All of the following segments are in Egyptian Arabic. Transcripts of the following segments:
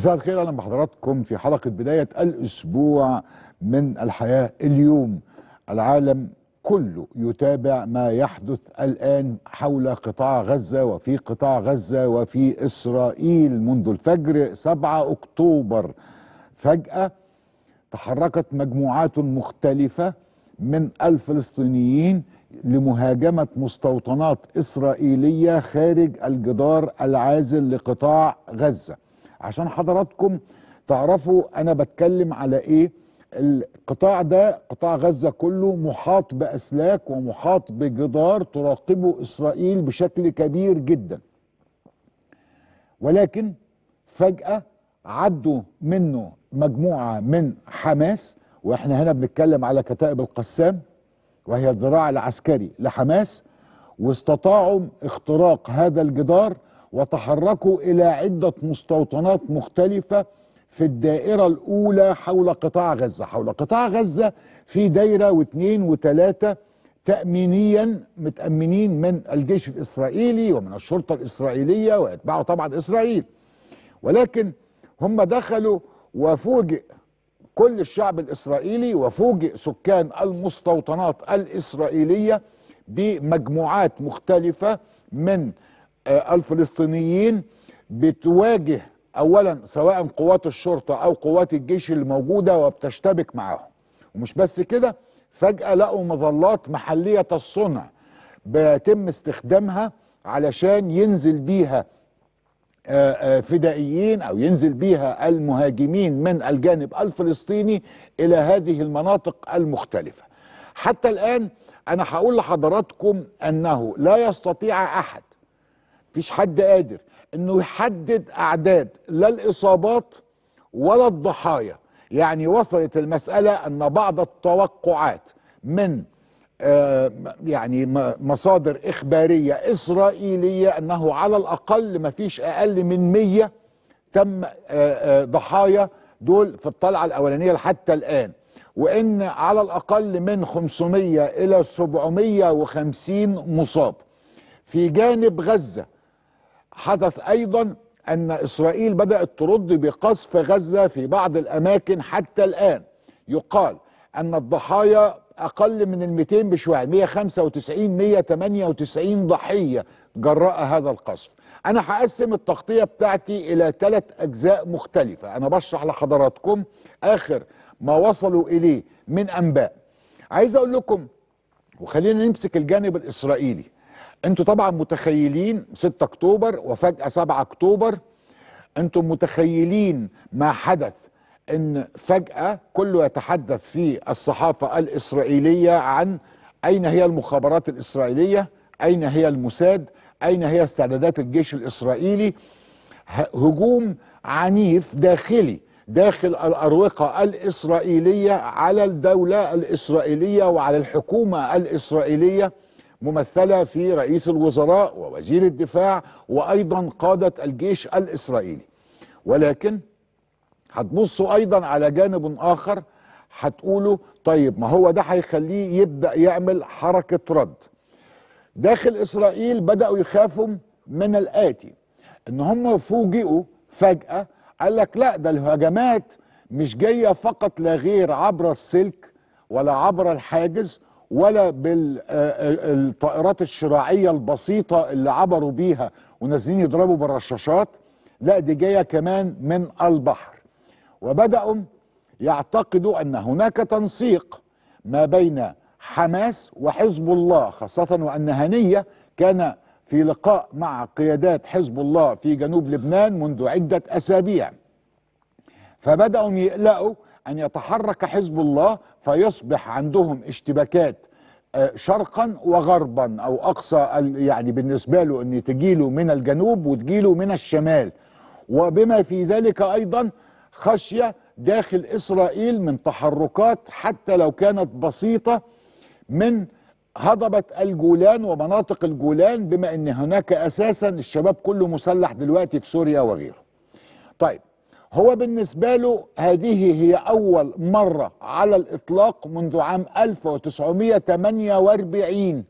مساء الخير اهلا بحضراتكم في حلقه بدايه الاسبوع من الحياه اليوم العالم كله يتابع ما يحدث الان حول قطاع غزه وفي قطاع غزه وفي اسرائيل منذ الفجر 7 اكتوبر فجاه تحركت مجموعات مختلفه من الفلسطينيين لمهاجمه مستوطنات اسرائيليه خارج الجدار العازل لقطاع غزه عشان حضراتكم تعرفوا انا بتكلم على ايه القطاع ده قطاع غزه كله محاط باسلاك ومحاط بجدار تراقبه اسرائيل بشكل كبير جدا ولكن فجاه عدوا منه مجموعه من حماس واحنا هنا بنتكلم على كتائب القسام وهي الذراع العسكري لحماس واستطاعوا اختراق هذا الجدار وتحركوا الى عده مستوطنات مختلفه في الدائره الاولى حول قطاع غزه، حول قطاع غزه في دايره واثنين وثلاثه تامينيا متامنين من الجيش الاسرائيلي ومن الشرطه الاسرائيليه ويتبعوا طبعا اسرائيل. ولكن هم دخلوا وفوجئ كل الشعب الاسرائيلي وفوجئ سكان المستوطنات الاسرائيليه بمجموعات مختلفه من الفلسطينيين بتواجه اولا سواء قوات الشرطه او قوات الجيش اللي موجوده وبتشتبك معاهم ومش بس كده فجاه لقوا مظلات محليه الصنع بيتم استخدامها علشان ينزل بيها فدائيين او ينزل بيها المهاجمين من الجانب الفلسطيني الى هذه المناطق المختلفه حتى الان انا هقول لحضراتكم انه لا يستطيع احد مفيش حد قادر انه يحدد اعداد لا الاصابات ولا الضحايا يعني وصلت المساله ان بعض التوقعات من آه يعني مصادر اخباريه اسرائيليه انه على الاقل ما فيش اقل من 100 تم آه آه ضحايا دول في الطلعه الاولانيه حتى الان وان على الاقل من 500 الى 750 مصاب في جانب غزه حدث ايضا ان اسرائيل بدات ترد بقصف غزه في بعض الاماكن حتى الان يقال ان الضحايا اقل من ال 200 بشويه 195 198 ضحيه جراء هذا القصف انا هقسم التغطيه بتاعتي الى ثلاث اجزاء مختلفه انا بشرح لحضراتكم اخر ما وصلوا اليه من انباء عايز اقول لكم وخلينا نمسك الجانب الاسرائيلي انتوا طبعا متخيلين 6 اكتوبر وفجأة 7 اكتوبر انتم متخيلين ما حدث ان فجأة كله يتحدث في الصحافة الاسرائيلية عن اين هي المخابرات الاسرائيلية اين هي الموساد اين هي استعدادات الجيش الاسرائيلي هجوم عنيف داخلي داخل الاروقة الاسرائيلية على الدولة الاسرائيلية وعلى الحكومة الاسرائيلية ممثله في رئيس الوزراء ووزير الدفاع وايضا قاده الجيش الاسرائيلي ولكن هتبصوا ايضا على جانب اخر هتقولوا طيب ما هو ده هيخليه يبدا يعمل حركه رد داخل اسرائيل بداوا يخافوا من الاتي ان هم فوجئوا فجاه قال لك لا ده الهجمات مش جايه فقط لا غير عبر السلك ولا عبر الحاجز ولا بالطائرات الشراعية البسيطة اللي عبروا بيها ونازلين يضربوا بالرشاشات لا دي جاية كمان من البحر وبدأوا يعتقدوا أن هناك تنسيق ما بين حماس وحزب الله خاصة وأن هنية كان في لقاء مع قيادات حزب الله في جنوب لبنان منذ عدة أسابيع فبدأوا يقلقوا أن يتحرك حزب الله فيصبح عندهم اشتباكات شرقا وغربا او اقصى يعني بالنسبه له ان تجيله من الجنوب وتجيله من الشمال وبما في ذلك ايضا خشيه داخل اسرائيل من تحركات حتى لو كانت بسيطه من هضبه الجولان ومناطق الجولان بما ان هناك اساسا الشباب كله مسلح دلوقتي في سوريا وغيره. طيب هو بالنسبة له هذه هي أول مرة على الإطلاق منذ عام 1948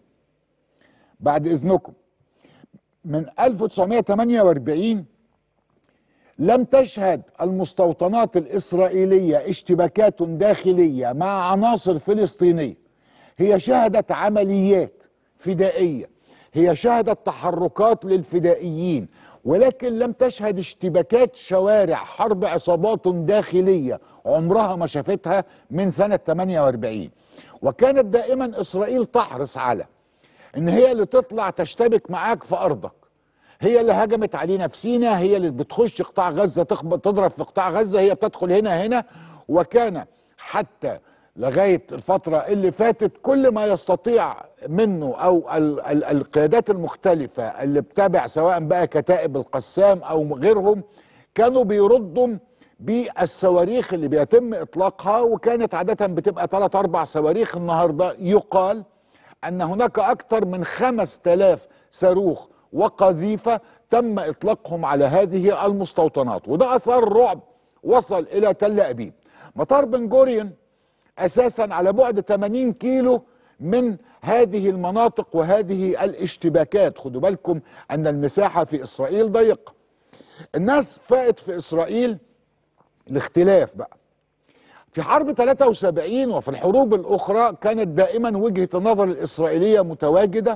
بعد إذنكم من 1948 لم تشهد المستوطنات الإسرائيلية اشتباكات داخلية مع عناصر فلسطينية هي شهدت عمليات فدائية هي شهدت تحركات للفدائيين ولكن لم تشهد اشتباكات شوارع حرب عصابات داخلية عمرها ما شافتها من سنة 48 وكانت دائما إسرائيل تحرص على ان هي اللي تطلع تشتبك معاك في ارضك هي اللي هجمت علينا في سينا هي اللي بتخش قطاع غزه تخبط تضرب في قطاع غزه هي بتدخل هنا هنا وكان حتى لغايه الفتره اللي فاتت كل ما يستطيع منه او ال ال القيادات المختلفه اللي بتابع سواء بقى كتائب القسام او غيرهم كانوا بيردوا بالصواريخ اللي بيتم اطلاقها وكانت عاده بتبقى 3 4 صواريخ النهارده يقال ان هناك اكثر من 5000 صاروخ وقذيفه تم اطلاقهم على هذه المستوطنات وده اثار رعب وصل الى تل ابيب مطار بن جوريون اساسا على بعد 80 كيلو من هذه المناطق وهذه الاشتباكات خدوا بالكم ان المساحه في اسرائيل ضيقه الناس فاقت في اسرائيل الاختلاف بقى في حرب 73 وفي الحروب الأخرى كانت دائما وجهة النظر الإسرائيلية متواجدة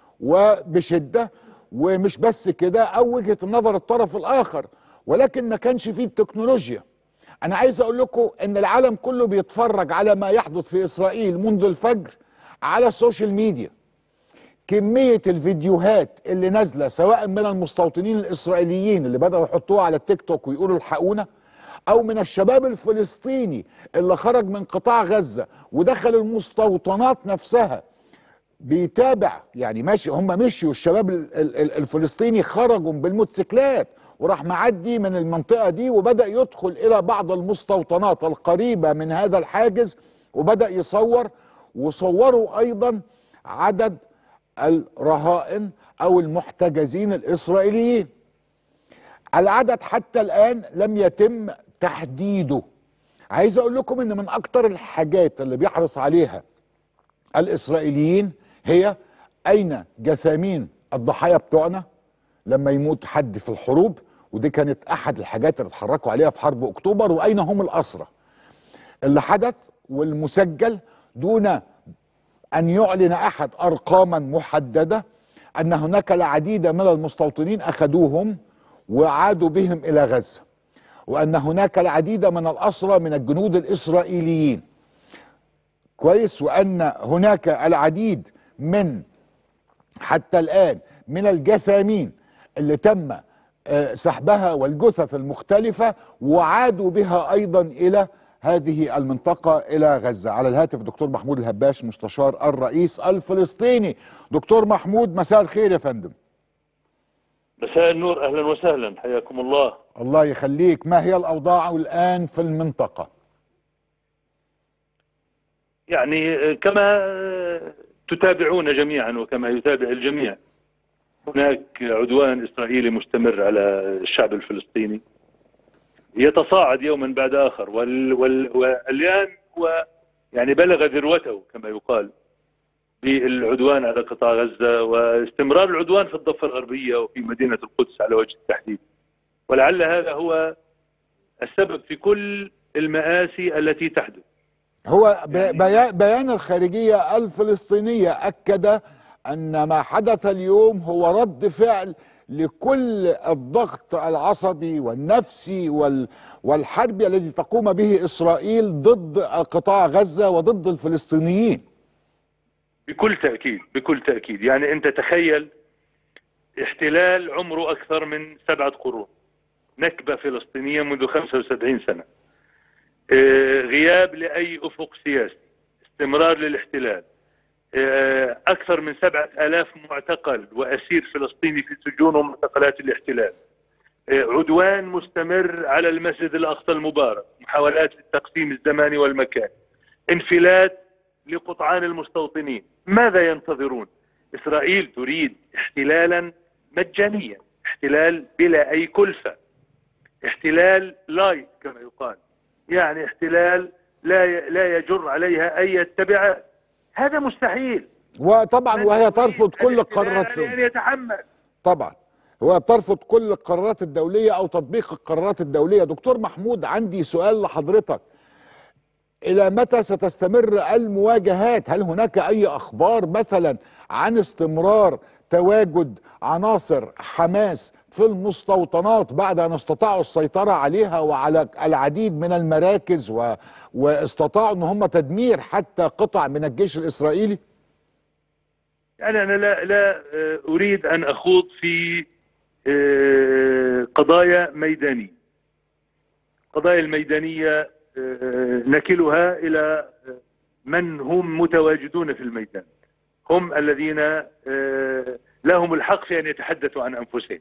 وبشدة ومش بس كده أو وجهة النظر الطرف الآخر ولكن ما كانش فيه التكنولوجيا أنا عايز أقول لكم إن العالم كله بيتفرج على ما يحدث في إسرائيل منذ الفجر على السوشيال ميديا كمية الفيديوهات اللي نازلة سواء من المستوطنين الإسرائيليين اللي بدأوا يحطوها على التيك توك ويقولوا الحقونا او من الشباب الفلسطيني اللي خرج من قطاع غزة ودخل المستوطنات نفسها بيتابع يعني ماشي هم مشيوا الشباب الفلسطيني خرجوا بالموتوسيكلات وراح معدي من المنطقة دي وبدأ يدخل إلى بعض المستوطنات القريبة من هذا الحاجز وبدأ يصور وصوروا أيضا عدد الرهائن أو المحتجزين الإسرائيليين العدد حتى الآن لم يتم تحديده عايز اقول لكم ان من اكتر الحاجات اللي بيحرص عليها الاسرائيليين هي اين جثامين الضحايا بتوعنا لما يموت حد في الحروب ودي كانت احد الحاجات اللي اتحركوا عليها في حرب اكتوبر واين هم الاسرى اللي حدث والمسجل دون ان يعلن احد ارقاما محدده ان هناك العديد من المستوطنين اخذوهم وعادوا بهم الى غزه وأن هناك العديد من الأسرى من الجنود الإسرائيليين كويس وأن هناك العديد من حتى الآن من الجثامين اللي تم آه، سحبها والجثث المختلفة وعادوا بها أيضا إلى هذه المنطقة إلى غزة على الهاتف دكتور محمود الهباش مستشار الرئيس الفلسطيني دكتور محمود مساء الخير يا فندم مساء النور اهلا وسهلا حياكم الله الله يخليك ما هي الاوضاع الان في المنطقه يعني كما تتابعون جميعا وكما يتابع الجميع هناك عدوان اسرائيلي مستمر على الشعب الفلسطيني يتصاعد يوما بعد اخر وال وال والان هو يعني بلغ ذروته كما يقال بالعدوان على قطاع غزة واستمرار العدوان في الضفة الغربية وفي مدينة القدس على وجه التحديد ولعل هذا هو السبب في كل المآسي التي تحدث هو يعني بيان الخارجية الفلسطينية أكد أن ما حدث اليوم هو رد فعل لكل الضغط العصبي والنفسي والحربي الذي تقوم به إسرائيل ضد قطاع غزة وضد الفلسطينيين بكل تأكيد بكل تأكيد يعني أنت تخيل احتلال عمره أكثر من سبعة قرون نكبة فلسطينية منذ 75 سنة آه، غياب لأي أفق سياسي استمرار للاحتلال آه، أكثر من سبعة آلاف معتقل وأسير فلسطيني في سجون ومعتقلات الاحتلال آه، عدوان مستمر على المسجد الأقصى المبارك محاولات للتقسيم الزماني والمكان انفلات لقطعان المستوطنين ماذا ينتظرون إسرائيل تريد احتلالا مجانيا احتلال بلا أي كلفة احتلال لايت كما يقال يعني احتلال لا لا يجر عليها أي تبعات هذا مستحيل وطبعا وهي ترفض كل قرارات يعني يتحمل طبعا هو بترفض كل القرارات الدولية أو تطبيق القرارات الدولية دكتور محمود عندي سؤال لحضرتك إلى متى ستستمر المواجهات هل هناك أي أخبار مثلا عن استمرار تواجد عناصر حماس في المستوطنات بعد أن استطاعوا السيطرة عليها وعلى العديد من المراكز و... واستطاعوا أن هم تدمير حتى قطع من الجيش الإسرائيلي يعني أنا لا, لا آه، أريد أن أخوض في آه، قضايا ميدانية القضايا الميدانية آه، نكلها إلى من هم متواجدون في الميدان هم الذين آه، لهم الحق في أن يتحدثوا عن أنفسهم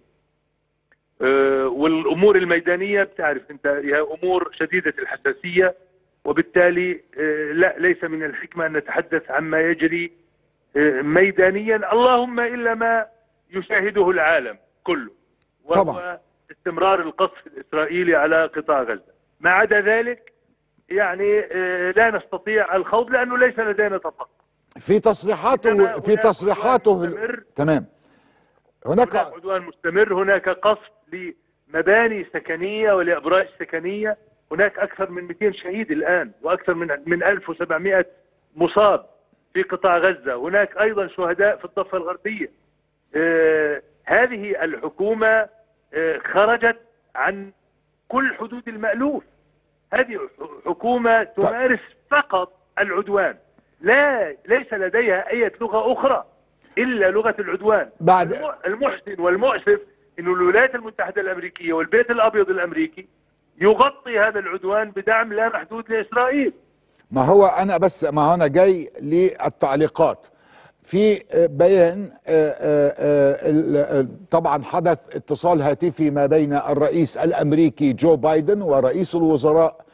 آه، والأمور الميدانية بتعرف أنت هي أمور شديدة الحساسية وبالتالي آه، لا ليس من الحكمة أن نتحدث عما يجري آه، ميدانيا اللهم إلا ما يشاهده العالم كله وهو طبعا. استمرار القصف الإسرائيلي على قطاع غزة ما عدا ذلك يعني آه، لا نستطيع الخوض لأنه ليس لدينا تفاصيل في تصريحاته إنما في هناك تصريحاته عدوان مستمر. تمام هناك هناك عدوان مستمر هناك قصف لمباني سكنيه ولابراج سكنيه هناك اكثر من 200 شهيد الان واكثر من من 1700 مصاب في قطاع غزه هناك ايضا شهداء في الضفه الغربيه آه هذه الحكومه آه خرجت عن كل حدود المألوف هذه حكومه تمارس فقط العدوان لا ليس لديها اي لغه اخرى الا لغه العدوان بعد- الم- المحزن والمؤسف انه الولايات المتحده الامريكيه والبيت الابيض الامريكي يغطي هذا العدوان بدعم لا محدود لاسرائيل ما هو انا بس ما هو انا جاي للتعليقات في بيان آه، آه، آه، ال- آه، طبعا حدث اتصال هاتفي ما بين الرئيس الامريكي جو بايدن ورئيس الوزراء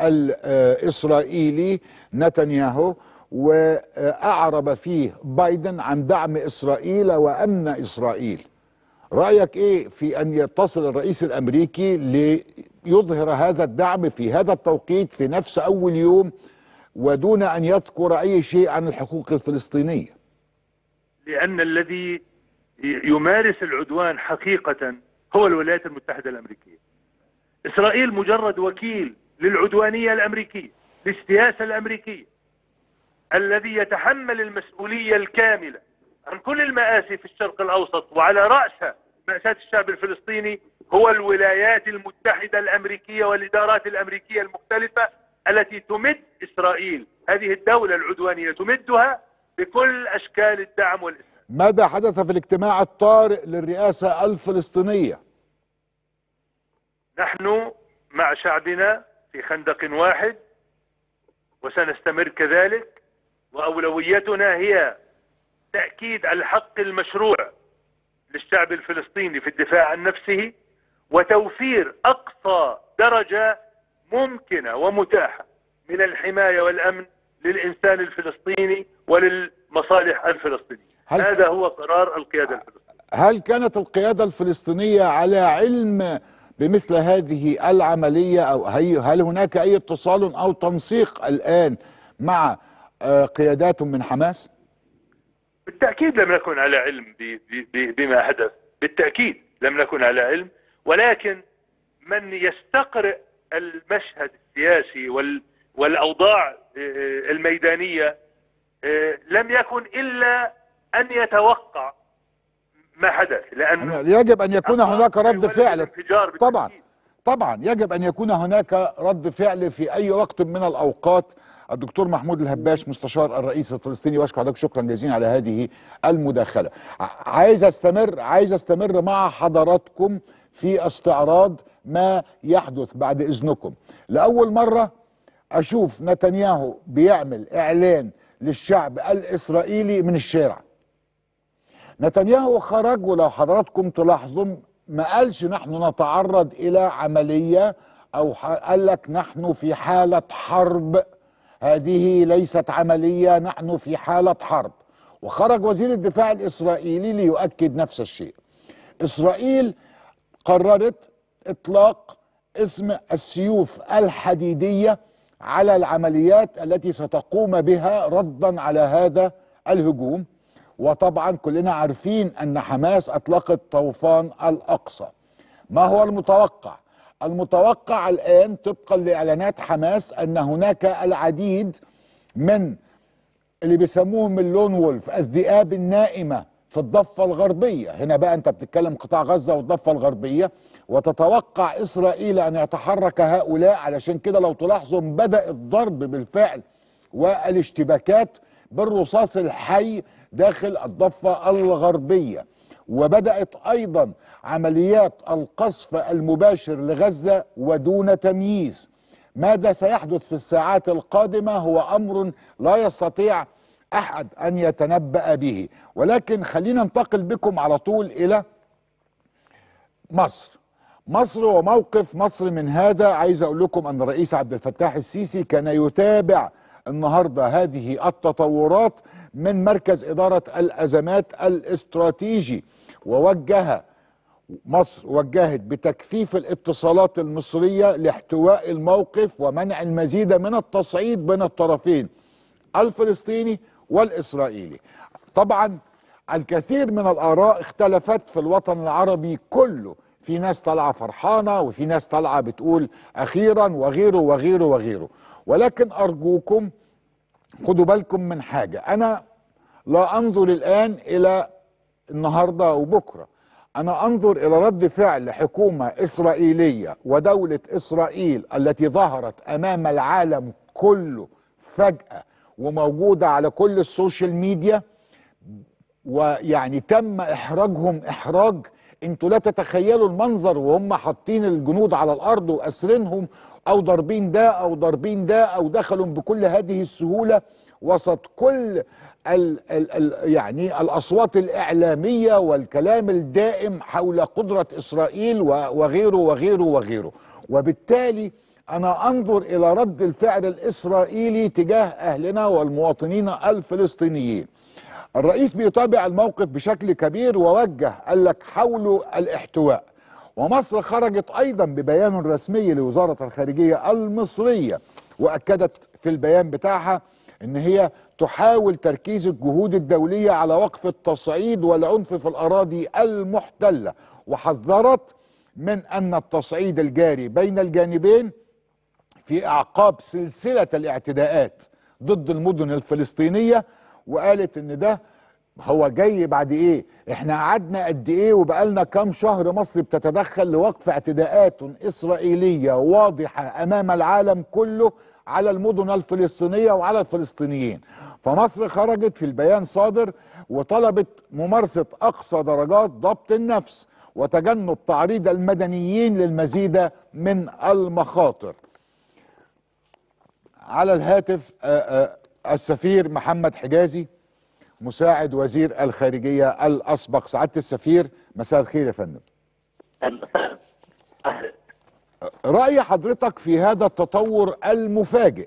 الاسرائيلي نتنياهو واعرب فيه بايدن عن دعم اسرائيل وامن اسرائيل رايك ايه في ان يتصل الرئيس الامريكي ليظهر هذا الدعم في هذا التوقيت في نفس اول يوم ودون ان يذكر اي شيء عن الحقوق الفلسطينيه لان الذي ي- يمارس العدوان حقيقه هو الولايات المتحده الامريكيه اسرائيل مجرد وكيل للعدوانيه الامريكيه للسياسه الامريكيه الذي يتحمل المسؤوليه الكامله عن كل المآسي في الشرق الاوسط وعلى راسها مأساة الشعب الفلسطيني هو الولايات المتحده الامريكيه والادارات الامريكيه المختلفه التي تمد اسرائيل هذه الدوله العدوانيه تمدها بكل اشكال الدعم والاسلام ماذا حدث في الاجتماع الطارئ للرئاسه الفلسطينيه نحن مع شعبنا في خندق واحد وسنستمر كذلك واولويتنا هي تاكيد الحق المشروع للشعب الفلسطيني في الدفاع عن نفسه وتوفير اقصى درجه ممكنه ومتاحه من الحمايه والامن للانسان الفلسطيني وللمصالح الفلسطينيه هل- هذا هو قرار القياده الفلسطينيه هل كانت القياده الفلسطينيه على علم بمثل هذه العمليه او هي هل هناك اي اتصال او تنسيق الان مع آه، قيادات من حماس بالتأكيد لم نكن على علم ب- ب- ب- بما حدث بالتأكيد لم نكن على علم ولكن من يستقرئ المشهد السياسي وال والأوضاع آه، الميدانية آه، لم يكن إلا أن يتوقع ما حدث لأنه يجب ان يكون هناك رد يولد فعل الانفجار طبعا بالتأكيد. طبعا يجب ان يكون هناك رد فعل في اي وقت من الاوقات الدكتور محمود الهباش مستشار الرئيس الفلسطيني واشكر حضرتك شكرا جزيلا على هذه المداخله ع- عايز استمر عايز استمر مع حضراتكم في استعراض ما يحدث بعد اذنكم لاول مره اشوف نتنياهو بيعمل اعلان للشعب الاسرائيلي من الشارع نتنياهو خرج ولو حضراتكم تلاحظوا ما قالش نحن نتعرض الى عمليه او ح- قال لك نحن في حاله حرب هذه ليست عمليه نحن في حاله حرب وخرج وزير الدفاع الاسرائيلي ليؤكد نفس الشيء اسرائيل قررت اطلاق اسم السيوف الحديديه على العمليات التي ستقوم بها ردا على هذا الهجوم وطبعا كلنا عارفين ان حماس اطلقت طوفان الاقصى ما هو المتوقع المتوقع الان طبقا لاعلانات حماس ان هناك العديد من اللي بيسموهم اللون وولف الذئاب النائمه في الضفه الغربيه هنا بقى انت بتتكلم قطاع غزه والضفه الغربيه وتتوقع اسرائيل ان يتحرك هؤلاء علشان كده لو تلاحظوا بدا الضرب بالفعل والاشتباكات بالرصاص الحي داخل الضفه الغربيه وبدات ايضا عمليات القصف المباشر لغزه ودون تمييز ماذا سيحدث في الساعات القادمه هو امر لا يستطيع احد ان يتنبا به ولكن خلينا ننتقل بكم على طول الى مصر مصر وموقف مصر من هذا عايز اقول لكم ان الرئيس عبد الفتاح السيسي كان يتابع النهارده هذه التطورات من مركز اداره الازمات الاستراتيجي ووجه مصر وجهت بتكثيف الاتصالات المصريه لاحتواء الموقف ومنع المزيد من التصعيد بين الطرفين الفلسطيني والاسرائيلي. طبعا الكثير من الاراء اختلفت في الوطن العربي كله، في ناس طالعه فرحانه وفي ناس طالعه بتقول اخيرا وغيره وغيره وغيره، ولكن ارجوكم خدوا بالكم من حاجه، انا لا انظر الان الى النهارده وبكره أنا أنظر إلى رد فعل حكومة إسرائيلية ودولة إسرائيل التي ظهرت أمام العالم كله فجأة وموجودة على كل السوشيال ميديا ويعني تم إحراجهم إحراج انتوا لا تتخيلوا المنظر وهم حاطين الجنود على الأرض وأسرينهم أو ضاربين ده أو ضاربين ده أو دخلوا بكل هذه السهولة وسط كل ال ال ال يعني الاصوات الاعلاميه والكلام الدائم حول قدره اسرائيل وغيره وغيره وغيره وبالتالي انا انظر الى رد الفعل الاسرائيلي تجاه اهلنا والمواطنين الفلسطينيين الرئيس بيتابع الموقف بشكل كبير ووجه قال لك حاولوا الاحتواء ومصر خرجت ايضا ببيان رسمي لوزاره الخارجيه المصريه واكدت في البيان بتاعها ان هي تحاول تركيز الجهود الدولية على وقف التصعيد والعنف في الأراضي المحتلة وحذرت من أن التصعيد الجاري بين الجانبين في أعقاب سلسلة الاعتداءات ضد المدن الفلسطينية وقالت ان ده هو جاي بعد ايه احنا قعدنا قد ايه وبقالنا كام شهر مصر بتتدخل لوقف اعتداءات اسرائيلية واضحة امام العالم كله على المدن الفلسطينية وعلى الفلسطينيين فمصر خرجت في البيان صادر وطلبت ممارسة أقصى درجات ضبط النفس وتجنب تعريض المدنيين للمزيد من المخاطر على الهاتف السفير محمد حجازي مساعد وزير الخارجية الأسبق سعادة السفير مساء الخير يا فندم رأي حضرتك في هذا التطور المفاجئ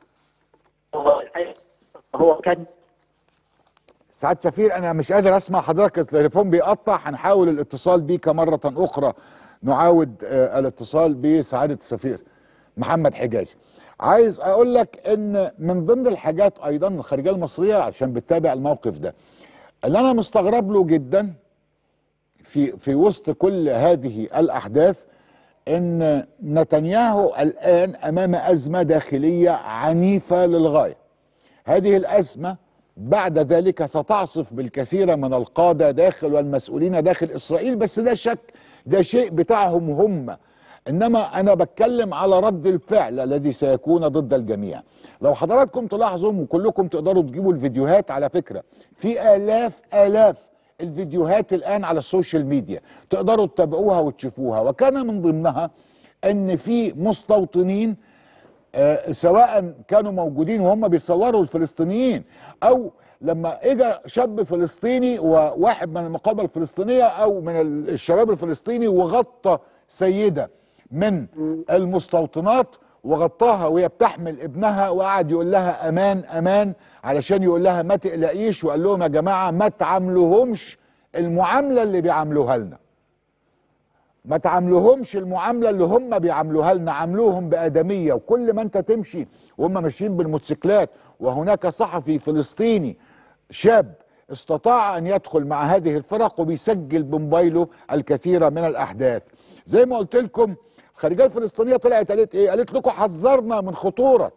هو كان سعاد سفير انا مش قادر اسمع حضرتك التليفون بيقطع هنحاول الاتصال بيك مرة اخرى نعاود آه الاتصال بسعادة السفير محمد حجازي عايز اقول لك ان من ضمن الحاجات ايضا الخارجيه المصريه عشان بتتابع الموقف ده اللي انا مستغرب له جدا في في وسط كل هذه الاحداث ان نتنياهو الان امام ازمه داخليه عنيفه للغايه هذه الازمه بعد ذلك ستعصف بالكثير من القاده داخل والمسؤولين داخل اسرائيل بس ده شك ده شيء بتاعهم هم انما انا بتكلم على رد الفعل الذي سيكون ضد الجميع لو حضراتكم تلاحظوا وكلكم تقدروا تجيبوا الفيديوهات على فكره في الاف الاف الفيديوهات الان على السوشيال ميديا تقدروا تتابعوها وتشوفوها وكان من ضمنها ان في مستوطنين آه سواء كانوا موجودين وهم بيصوروا الفلسطينيين او لما اجى شاب فلسطيني وواحد من المقاومه الفلسطينيه او من الشباب الفلسطيني وغطى سيده من المستوطنات وغطاها وهي بتحمل ابنها وقعد يقول لها امان امان علشان يقول لها ما تقلقيش وقال لهم يا جماعه ما تعاملوهمش المعامله اللي بيعاملوها لنا ما تعاملوهمش المعامله اللي هم بيعاملوها لنا عاملوهم بادميه وكل ما انت تمشي وهم ماشيين بالموتوسيكلات وهناك صحفي فلسطيني شاب استطاع ان يدخل مع هذه الفرق وبيسجل بموبايله الكثير من الاحداث زي ما قلت لكم الخارجيه الفلسطينيه طلعت قالت ايه قالت لكم حذرنا من خطوره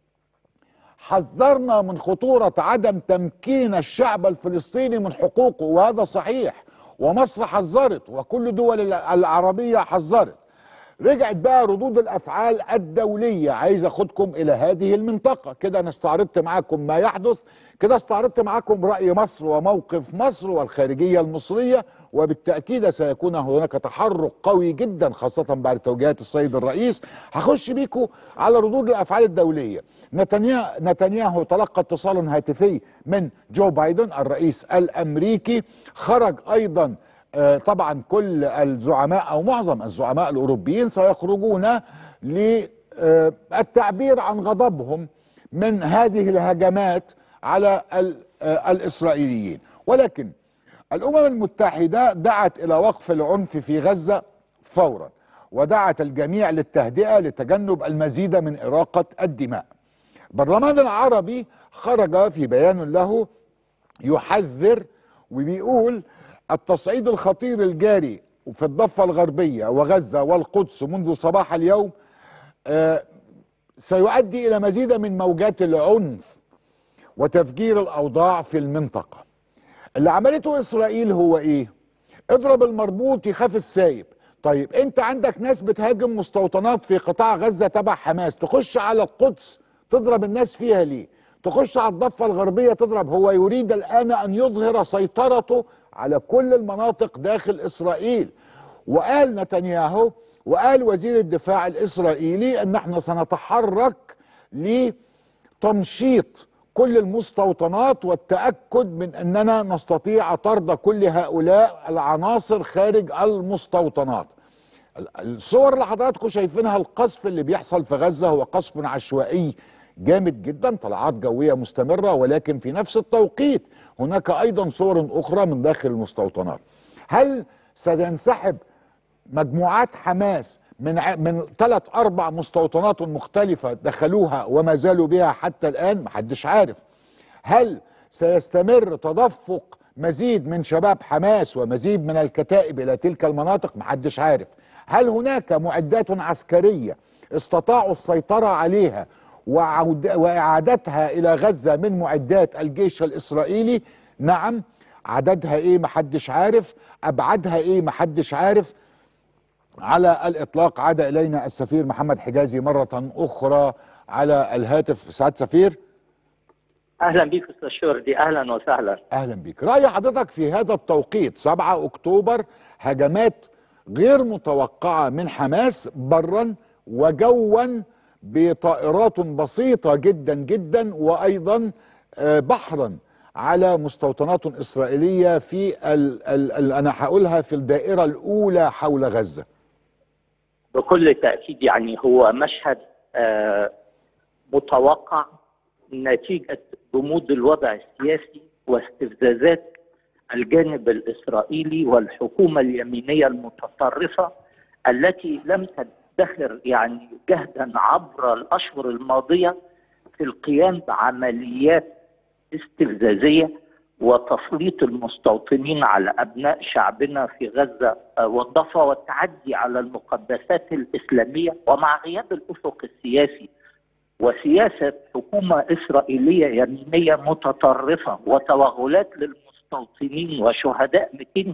حذرنا من خطورة عدم تمكين الشعب الفلسطيني من حقوقه وهذا صحيح ومصر حذرت وكل دول العربية حذرت رجعت بقى ردود الافعال الدوليه عايز اخدكم الى هذه المنطقه كده انا استعرضت معاكم ما يحدث كده استعرضت معاكم راي مصر وموقف مصر والخارجيه المصريه وبالتاكيد سيكون هناك تحرك قوي جدا خاصه بعد توجيهات السيد الرئيس هخش بيكم على ردود الافعال الدوليه نتنياهو نتنياهو تلقى اتصال هاتفي من جو بايدن الرئيس الامريكي خرج ايضا آه، طبعا كل الزعماء او معظم الزعماء الاوروبيين سيخرجون للتعبير عن غضبهم من هذه الهجمات على ال- آه، الاسرائيليين ولكن الامم المتحده دعت الى وقف العنف في غزه فورا ودعت الجميع للتهدئه لتجنب المزيد من اراقه الدماء البرلمان العربي خرج في بيان له يحذر وبيقول التصعيد الخطير الجاري في الضفة الغربية وغزة والقدس منذ صباح اليوم آه، سيؤدي إلى مزيد من موجات العنف وتفجير الأوضاع في المنطقة اللي عملته إسرائيل هو إيه؟ اضرب المربوط يخاف السايب طيب انت عندك ناس بتهاجم مستوطنات في قطاع غزة تبع حماس تخش على القدس تضرب الناس فيها ليه تخش على الضفة الغربية تضرب هو يريد الآن أن يظهر سيطرته على كل المناطق داخل إسرائيل وقال نتنياهو وقال وزير الدفاع الإسرائيلي أن احنا سنتحرك لتمشيط كل المستوطنات والتأكد من أننا نستطيع طرد كل هؤلاء العناصر خارج المستوطنات الصور اللي حضراتكم شايفينها القصف اللي بيحصل في غزة هو قصف عشوائي جامد جدا طلعات جوية مستمرة ولكن في نفس التوقيت هناك أيضا صور أخرى من داخل المستوطنات هل سينسحب مجموعات حماس من ع- من ثلاث اربع مستوطنات مختلفه دخلوها وما زالوا بها حتى الان محدش عارف هل سيستمر تدفق مزيد من شباب حماس ومزيد من الكتائب الى تلك المناطق محدش عارف هل هناك معدات عسكريه استطاعوا السيطره عليها وعود واعادتها الى غزه من معدات الجيش الاسرائيلي نعم عددها ايه محدش عارف ابعادها ايه محدش عارف على الاطلاق عاد الينا السفير محمد حجازي مره اخرى على الهاتف سعاد سفير اهلا بيك استاذ شردي اهلا وسهلا اهلا بيك راي حضرتك في هذا التوقيت 7 اكتوبر هجمات غير متوقعه من حماس برا وجوا بطائرات بسيطه جدا جدا وايضا آه، بحرا على مستوطنات اسرائيليه في ال ال ال انا هقولها في الدائره الاولى حول غزه بكل تاكيد يعني هو مشهد آه، متوقع نتيجه جمود الوضع السياسي واستفزازات الجانب الاسرائيلي والحكومه اليمينيه المتطرفه التي لم تدخر يعني جهدا عبر الاشهر الماضيه في القيام بعمليات استفزازيه وتسليط المستوطنين على ابناء شعبنا في غزه آه، والضفه والتعدي على المقدسات الاسلاميه ومع غياب الافق السياسي وسياسه حكومه اسرائيليه يمينيه متطرفه وتوغلات للمستوطنين وشهداء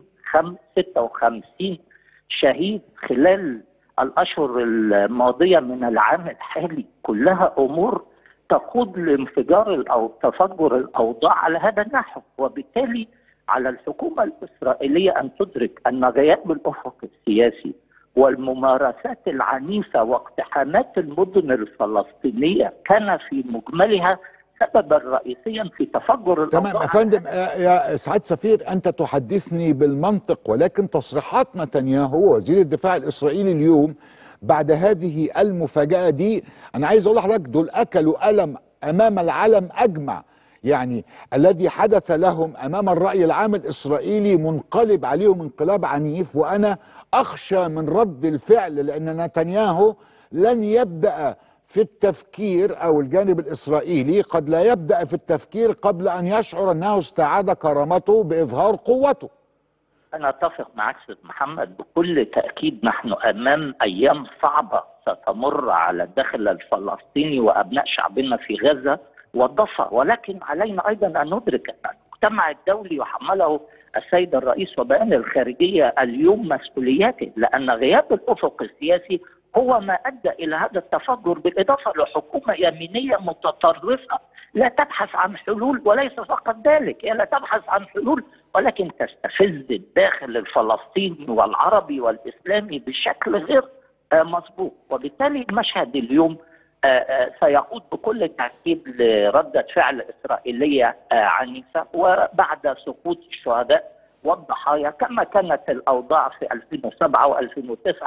256 شهيد خلال الاشهر الماضيه من العام الحالي كلها امور تقود لانفجار او تفجر الاوضاع على هذا النحو وبالتالي على الحكومه الاسرائيليه ان تدرك ان غياب الافق السياسي والممارسات العنيفه واقتحامات المدن الفلسطينيه كان في مجملها سببا رئيسيا في تفجر تمام الاوضاع يا فندم يا يا سعاد سفير انت تحدثني بالمنطق ولكن تصريحات نتنياهو وزير الدفاع الاسرائيلي اليوم بعد هذه المفاجاه دي انا عايز اقول لحضرتك دول اكلوا الم امام العالم اجمع يعني الذي حدث لهم امام الراي العام الاسرائيلي منقلب عليهم انقلاب عنيف وانا اخشى من رد الفعل لان نتنياهو لن يبدا في التفكير او الجانب الاسرائيلي قد لا يبدا في التفكير قبل ان يشعر انه استعاد كرامته باظهار قوته أنا أتفق معك أستاذ محمد بكل تأكيد نحن أمام أيام صعبة ستمر على الداخل الفلسطيني وأبناء شعبنا في غزة والضفة ولكن علينا أيضا أن ندرك أن المجتمع الدولي وحمله السيد الرئيس وبيان الخارجية اليوم مسؤولياته لأن غياب الأفق السياسي هو ما أدى إلى هذا التفجر بالإضافة لحكومة يمينية متطرفة لا تبحث عن حلول وليس فقط ذلك هي لا تبحث عن حلول ولكن تستفز الداخل الفلسطيني والعربي والإسلامي بشكل غير آه، مسبوق وبالتالي المشهد اليوم آه، آه، سيقود بكل تأكيد لردة فعل إسرائيلية آه، عنيفة وبعد سقوط الشهداء والضحايا كما كانت الأوضاع في 2007 و2009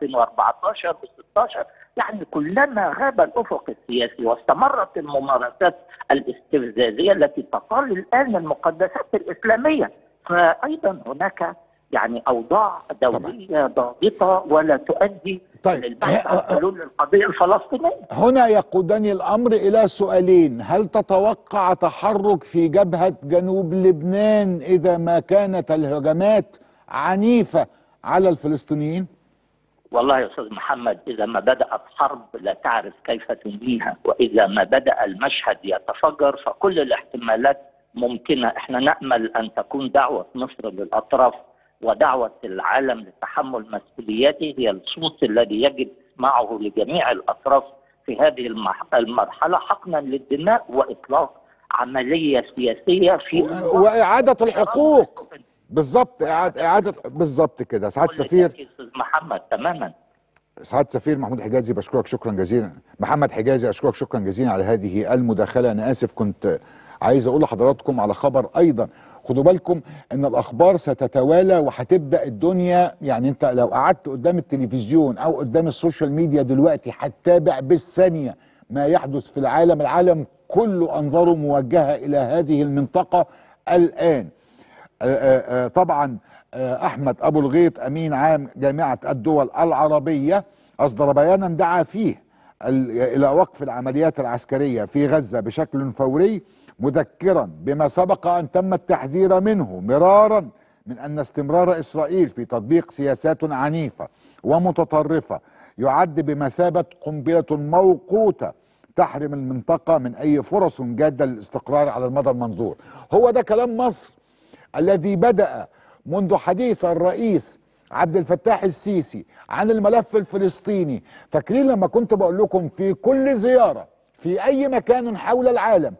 و2014 و16 يعني كلما غاب الأفق السياسي واستمرت الممارسات الاستفزازية التي تطال الآن المقدسات الإسلامية فأيضا هناك يعني أوضاع دولية ضاغطة ولا تؤدي طيب. للبحث عن حلول للقضية الفلسطينية هنا يقودني الامر الى سؤالين هل تتوقع تحرك في جبهه جنوب لبنان اذا ما كانت الهجمات عنيفه على الفلسطينيين والله يا استاذ محمد اذا ما بدات حرب لا تعرف كيف تنهيها واذا ما بدا المشهد يتفجر فكل الاحتمالات ممكنه احنا نامل ان تكون دعوه مصر للاطراف ودعوه العالم لتحمل مسؤولياته هي الصوت الذي يجب اسمعه لجميع الاطراف في هذه المح- المرحله حقنا للدماء واطلاق عمليه سياسيه في و- واعاده الحقوق بالظبط اعاده اعاده بالظبط كده سعاده كل سفير تأكيد استاذ محمد تماما سعاده سفير محمود حجازي بشكرك شكرا جزيلا محمد حجازي اشكرك شكرا جزيلا على هذه المداخله انا اسف كنت عايز اقول لحضراتكم على خبر ايضا خدوا بالكم ان الاخبار ستتوالى وهتبدا الدنيا يعني انت لو قعدت قدام التلفزيون او قدام السوشيال ميديا دلوقتي هتتابع بالثانيه ما يحدث في العالم العالم كله انظاره موجهه الى هذه المنطقه الان آه، آه، آه، طبعا آه، احمد ابو الغيط امين عام جامعه الدول العربيه اصدر بيانا دعا فيه ال- الى وقف العمليات العسكريه في غزه بشكل فوري مذكرا بما سبق ان تم التحذير منه مرارا من ان استمرار اسرائيل في تطبيق سياسات عنيفه ومتطرفه يعد بمثابه قنبله موقوته تحرم المنطقه من اي فرص جاده للاستقرار على المدى المنظور هو ده كلام مصر الذي بدأ منذ حديث الرئيس عبد الفتاح السيسي عن الملف الفلسطيني فاكرين لما كنت بقول لكم في كل زيارة في أي مكان حول العالم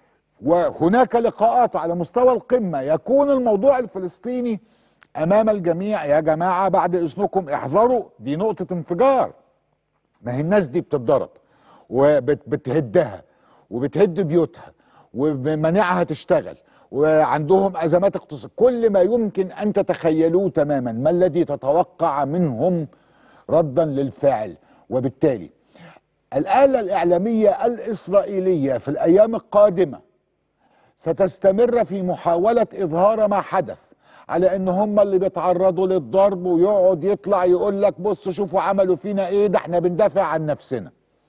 وهناك لقاءات على مستوى القمة يكون الموضوع الفلسطيني أمام الجميع يا جماعة بعد إذنكم احذروا دي نقطة انفجار ما هي الناس دي بتتضرب وبتهدها وبتهد بيوتها ومناعها تشتغل وعندهم ازمات اقتصاد كل ما يمكن ان تتخيلوه تماما ما الذي تتوقع منهم ردا للفعل وبالتالي الآلة الإعلامية الإسرائيلية في الأيام القادمة ستستمر في محاولة إظهار ما حدث على ان هم اللي بيتعرضوا للضرب ويقعد يطلع يقول لك بص شوفوا عملوا فينا ايه ده احنا بندافع عن نفسنا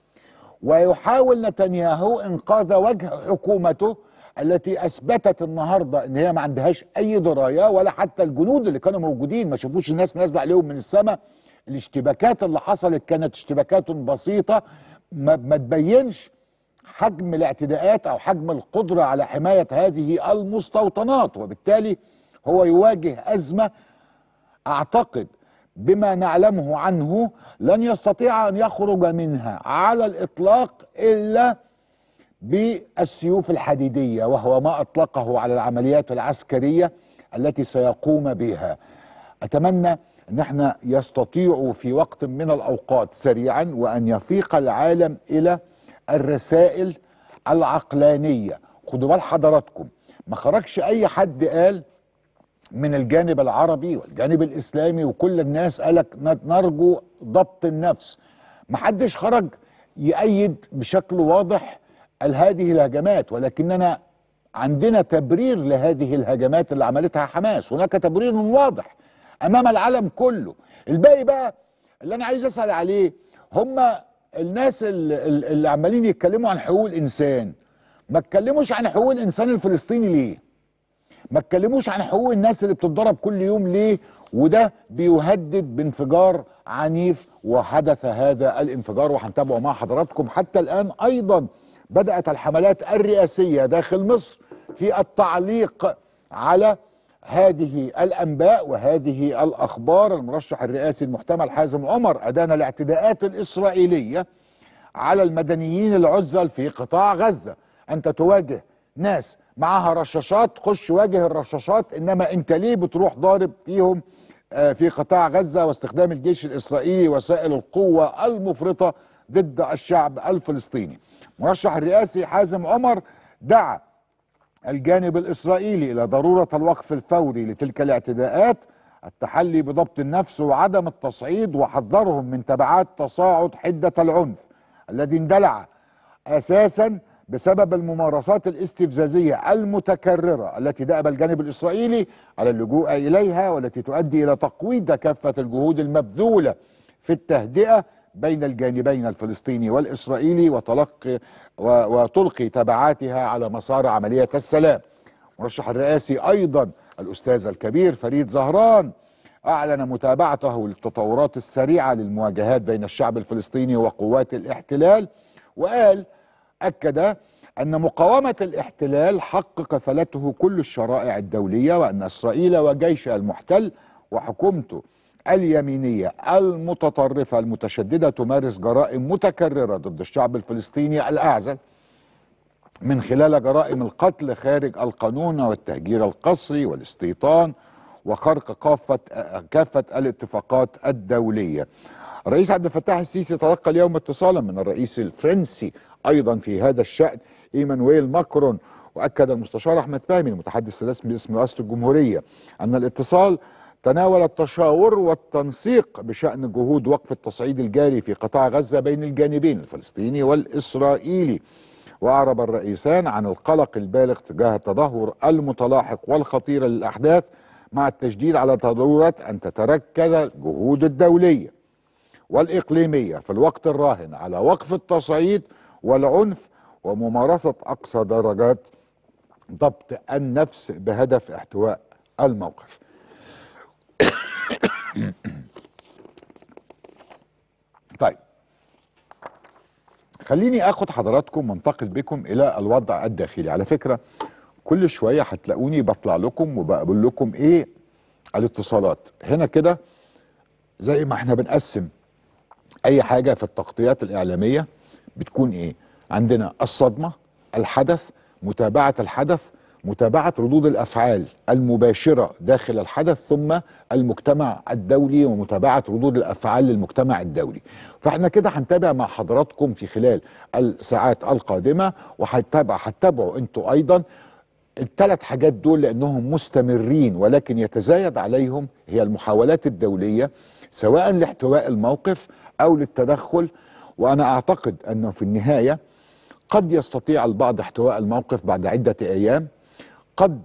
ويحاول نتنياهو انقاذ وجه حكومته التي اثبتت النهارده ان هي ما عندهاش اي درايه ولا حتى الجنود اللي كانوا موجودين ما شافوش الناس نازله عليهم من السماء الاشتباكات اللي حصلت كانت اشتباكات بسيطه ما, ما تبينش حجم الاعتداءات او حجم القدره على حمايه هذه المستوطنات وبالتالي هو يواجه ازمه اعتقد بما نعلمه عنه لن يستطيع ان يخرج منها على الاطلاق الا بالسيوف الحديديه وهو ما اطلقه على العمليات العسكريه التي سيقوم بها اتمنى ان احنا يستطيعوا في وقت من الاوقات سريعا وان يفيق العالم الى الرسائل العقلانيه خدوا بال حضراتكم ما خرجش اي حد قال من الجانب العربي والجانب الاسلامي وكل الناس قالك نرجو ضبط النفس محدش خرج يأيد بشكل واضح هذه الهجمات ولكننا عندنا تبرير لهذه الهجمات اللي عملتها حماس هناك تبرير واضح امام العالم كله الباقي بقى اللي انا عايز اسال عليه هم الناس اللي, اللي عمالين يتكلموا عن حقوق الانسان ما اتكلموش عن حقوق الانسان الفلسطيني ليه ما اتكلموش عن حقوق الناس اللي بتتضرب كل يوم ليه وده بيهدد بانفجار عنيف وحدث هذا الانفجار وهنتابعه مع حضراتكم حتى الان ايضا بدات الحملات الرئاسيه داخل مصر في التعليق على هذه الانباء وهذه الاخبار المرشح الرئاسي المحتمل حازم عمر ادان الاعتداءات الاسرائيليه على المدنيين العزل في قطاع غزه انت تواجه ناس معاها رشاشات خش واجه الرشاشات انما انت ليه بتروح ضارب فيهم آه، في قطاع غزه واستخدام الجيش الاسرائيلي وسائل القوه المفرطه ضد الشعب الفلسطيني مرشح الرئاسي حازم عمر دعا الجانب الاسرائيلي الى ضروره الوقف الفوري لتلك الاعتداءات التحلي بضبط النفس وعدم التصعيد وحذرهم من تبعات تصاعد حده العنف الذي اندلع اساسا بسبب الممارسات الاستفزازيه المتكرره التي دأب الجانب الاسرائيلي على اللجوء اليها والتي تؤدي الى تقويض كافه الجهود المبذوله في التهدئه بين الجانبين الفلسطيني والاسرائيلي وتلقي و- وتلقي تبعاتها على مسار عمليه السلام. مرشح الرئاسي ايضا الاستاذ الكبير فريد زهران اعلن متابعته للتطورات السريعه للمواجهات بين الشعب الفلسطيني وقوات الاحتلال وقال اكد ان مقاومه الاحتلال حق كفلته كل الشرائع الدوليه وان اسرائيل وجيشها المحتل وحكومته اليمينيه المتطرفه المتشدده تمارس جرائم متكرره ضد الشعب الفلسطيني الاعزل من خلال جرائم القتل خارج القانون والتهجير القسري والاستيطان وخرق كافة كافة الاتفاقات الدولية. الرئيس عبد الفتاح السيسي تلقى اليوم اتصالا من الرئيس الفرنسي ايضا في هذا الشأن ايمانويل ماكرون واكد المستشار احمد فهمي المتحدث الرسمي باسم رئاسة الجمهورية ان الاتصال تناول التشاور والتنسيق بشأن جهود وقف التصعيد الجاري في قطاع غزة بين الجانبين الفلسطيني والإسرائيلي وأعرب الرئيسان عن القلق البالغ تجاه التدهور المتلاحق والخطير للأحداث مع التشديد على ضرورة أن تتركز الجهود الدولية والإقليمية في الوقت الراهن على وقف التصعيد والعنف وممارسة أقصى درجات ضبط النفس بهدف احتواء الموقف طيب خليني اخد حضراتكم وانتقل بكم الى الوضع الداخلي على فكره كل شويه هتلاقوني بطلع لكم وبقول لكم ايه الاتصالات هنا كده زي ما احنا بنقسم اي حاجه في التغطيات الاعلاميه بتكون ايه عندنا الصدمه الحدث متابعه الحدث متابعه ردود الافعال المباشره داخل الحدث ثم المجتمع الدولي ومتابعه ردود الافعال للمجتمع الدولي فاحنا كده هنتابع مع حضراتكم في خلال الساعات القادمه وهتابع هتتابعوا انتوا ايضا الثلاث حاجات دول لانهم مستمرين ولكن يتزايد عليهم هي المحاولات الدوليه سواء لاحتواء الموقف او للتدخل وانا اعتقد انه في النهايه قد يستطيع البعض احتواء الموقف بعد عده ايام قد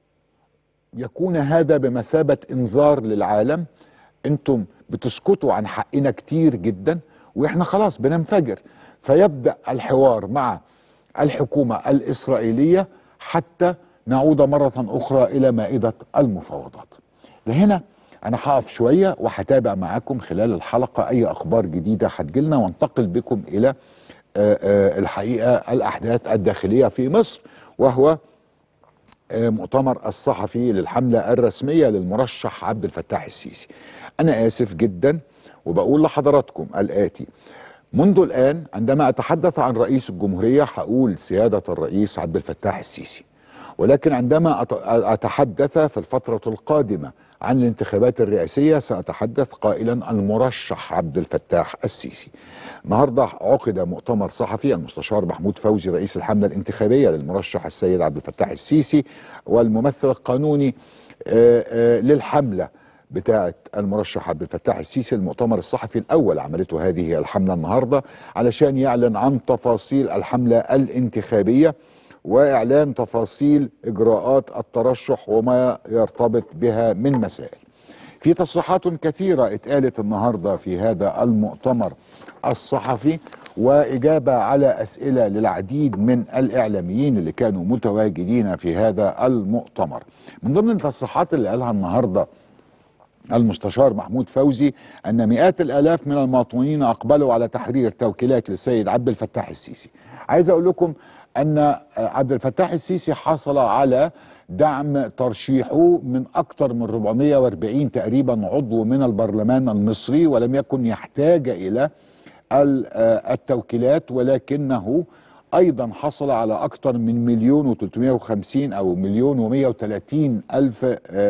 يكون هذا بمثابه انذار للعالم انتم بتسكتوا عن حقنا كتير جدا واحنا خلاص بننفجر فيبدا الحوار مع الحكومه الاسرائيليه حتى نعود مره اخرى الى مائده المفاوضات. لهنا انا هقف شويه وهتابع معاكم خلال الحلقه اي اخبار جديده هتجيلنا وانتقل بكم الى آه، آه، الحقيقه الاحداث الداخليه في مصر وهو آه، مؤتمر الصحفي للحملة الرسمية للمرشح عبد الفتاح السيسي أنا آسف جدا وبقول لحضراتكم الآتي منذ الآن عندما أتحدث عن رئيس الجمهورية هقول سيادة الرئيس عبد الفتاح السيسي ولكن عندما أت- أتحدث في الفترة القادمة عن الانتخابات الرئاسية سأتحدث قائلا المرشح عبد الفتاح السيسي النهاردة عقد مؤتمر صحفي المستشار محمود فوزي رئيس الحملة الانتخابية للمرشح السيد عبد الفتاح السيسي والممثل القانوني آه، آه، للحملة بتاعة المرشح عبد الفتاح السيسي المؤتمر الصحفي الأول عملته هذه الحملة النهاردة علشان يعلن عن تفاصيل الحملة الانتخابية واعلان تفاصيل اجراءات الترشح وما يرتبط بها من مسائل. في تصريحات كثيره اتقالت النهارده في هذا المؤتمر الصحفي واجابه على اسئله للعديد من الاعلاميين اللي كانوا متواجدين في هذا المؤتمر. من ضمن التصريحات اللي قالها النهارده المستشار محمود فوزي ان مئات الالاف من المواطنين اقبلوا على تحرير توكيلات للسيد عبد الفتاح السيسي. عايز اقول لكم ان عبد الفتاح السيسي حصل على دعم ترشيحه من اكثر من 440 تقريبا عضو من البرلمان المصري ولم يكن يحتاج الى التوكيلات ولكنه ايضا حصل على اكثر من مليون و350 او مليون و130 الف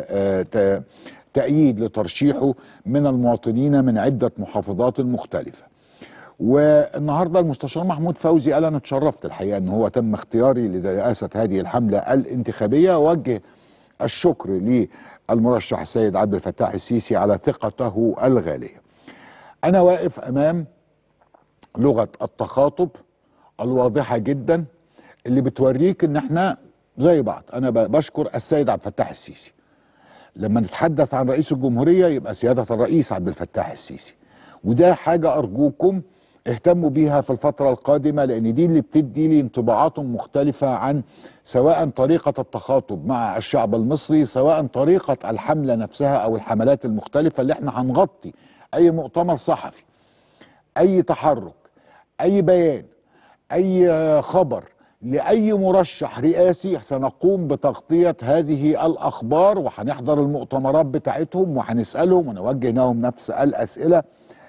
تأييد لترشيحه من المواطنين من عدة محافظات مختلفة والنهارده المستشار محمود فوزي قال انا اتشرفت الحقيقه ان هو تم اختياري لرئاسه هذه الحمله الانتخابيه ووجه الشكر للمرشح السيد عبد الفتاح السيسي على ثقته الغاليه. انا واقف امام لغه التخاطب الواضحه جدا اللي بتوريك ان احنا زي بعض، انا بشكر السيد عبد الفتاح السيسي. لما نتحدث عن رئيس الجمهوريه يبقى سياده الرئيس عبد الفتاح السيسي. وده حاجه ارجوكم اهتموا بيها في الفترة القادمة لأن دي اللي بتدي لي انطباعات مختلفة عن سواء طريقة التخاطب مع الشعب المصري سواء طريقة الحملة نفسها أو الحملات المختلفة اللي احنا هنغطي أي مؤتمر صحفي أي تحرك أي بيان أي خبر لأي مرشح رئاسي سنقوم بتغطية هذه الأخبار وهنحضر المؤتمرات بتاعتهم وهنسألهم ونوجه لهم نفس الأسئلة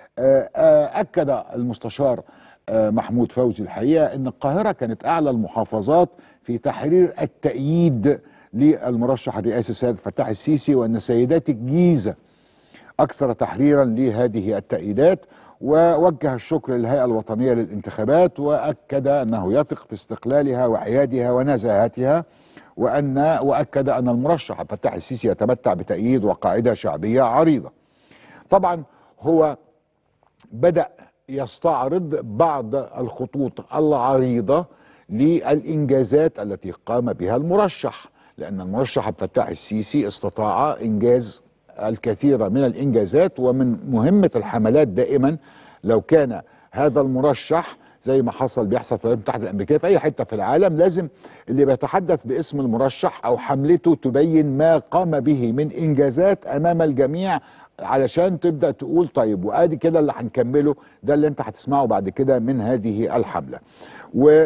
أكد المستشار محمود فوزي الحقيقة أن القاهرة كانت أعلى المحافظات في تحرير التأييد للمرشح الرئاسي السيد فتاح السيسي وأن سيدات الجيزة أكثر تحريرا لهذه التأييدات ووجه الشكر للهيئة الوطنية للانتخابات وأكد أنه يثق في استقلالها وحيادها ونزاهتها وأن وأكد أن المرشح فتاح السيسي يتمتع بتأييد وقاعدة شعبية عريضة طبعا هو بدأ يستعرض بعض الخطوط العريضة للإنجازات التي قام بها المرشح لأن المرشح عبد الفتاح السيسي استطاع إنجاز الكثير من الإنجازات ومن مهمة الحملات دائما لو كان هذا المرشح زي ما حصل بيحصل في الولايات المتحده الامريكيه في اي حته في العالم لازم اللي بيتحدث باسم المرشح او حملته تبين ما قام به من انجازات امام الجميع علشان تبدا تقول طيب وادي كده اللي هنكمله ده اللي انت هتسمعه بعد كده من هذه الحمله و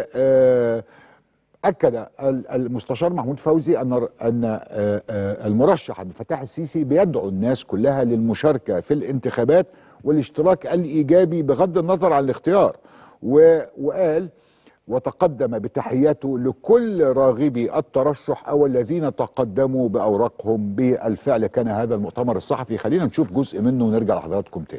اكد المستشار محمود فوزي ان ان المرشح عبد الفتاح السيسي بيدعو الناس كلها للمشاركه في الانتخابات والاشتراك الايجابي بغض النظر عن الاختيار وقال وتقدم بتحياته لكل راغبي الترشح او الذين تقدموا باوراقهم بالفعل كان هذا المؤتمر الصحفي خلينا نشوف جزء منه ونرجع لحضراتكم تاني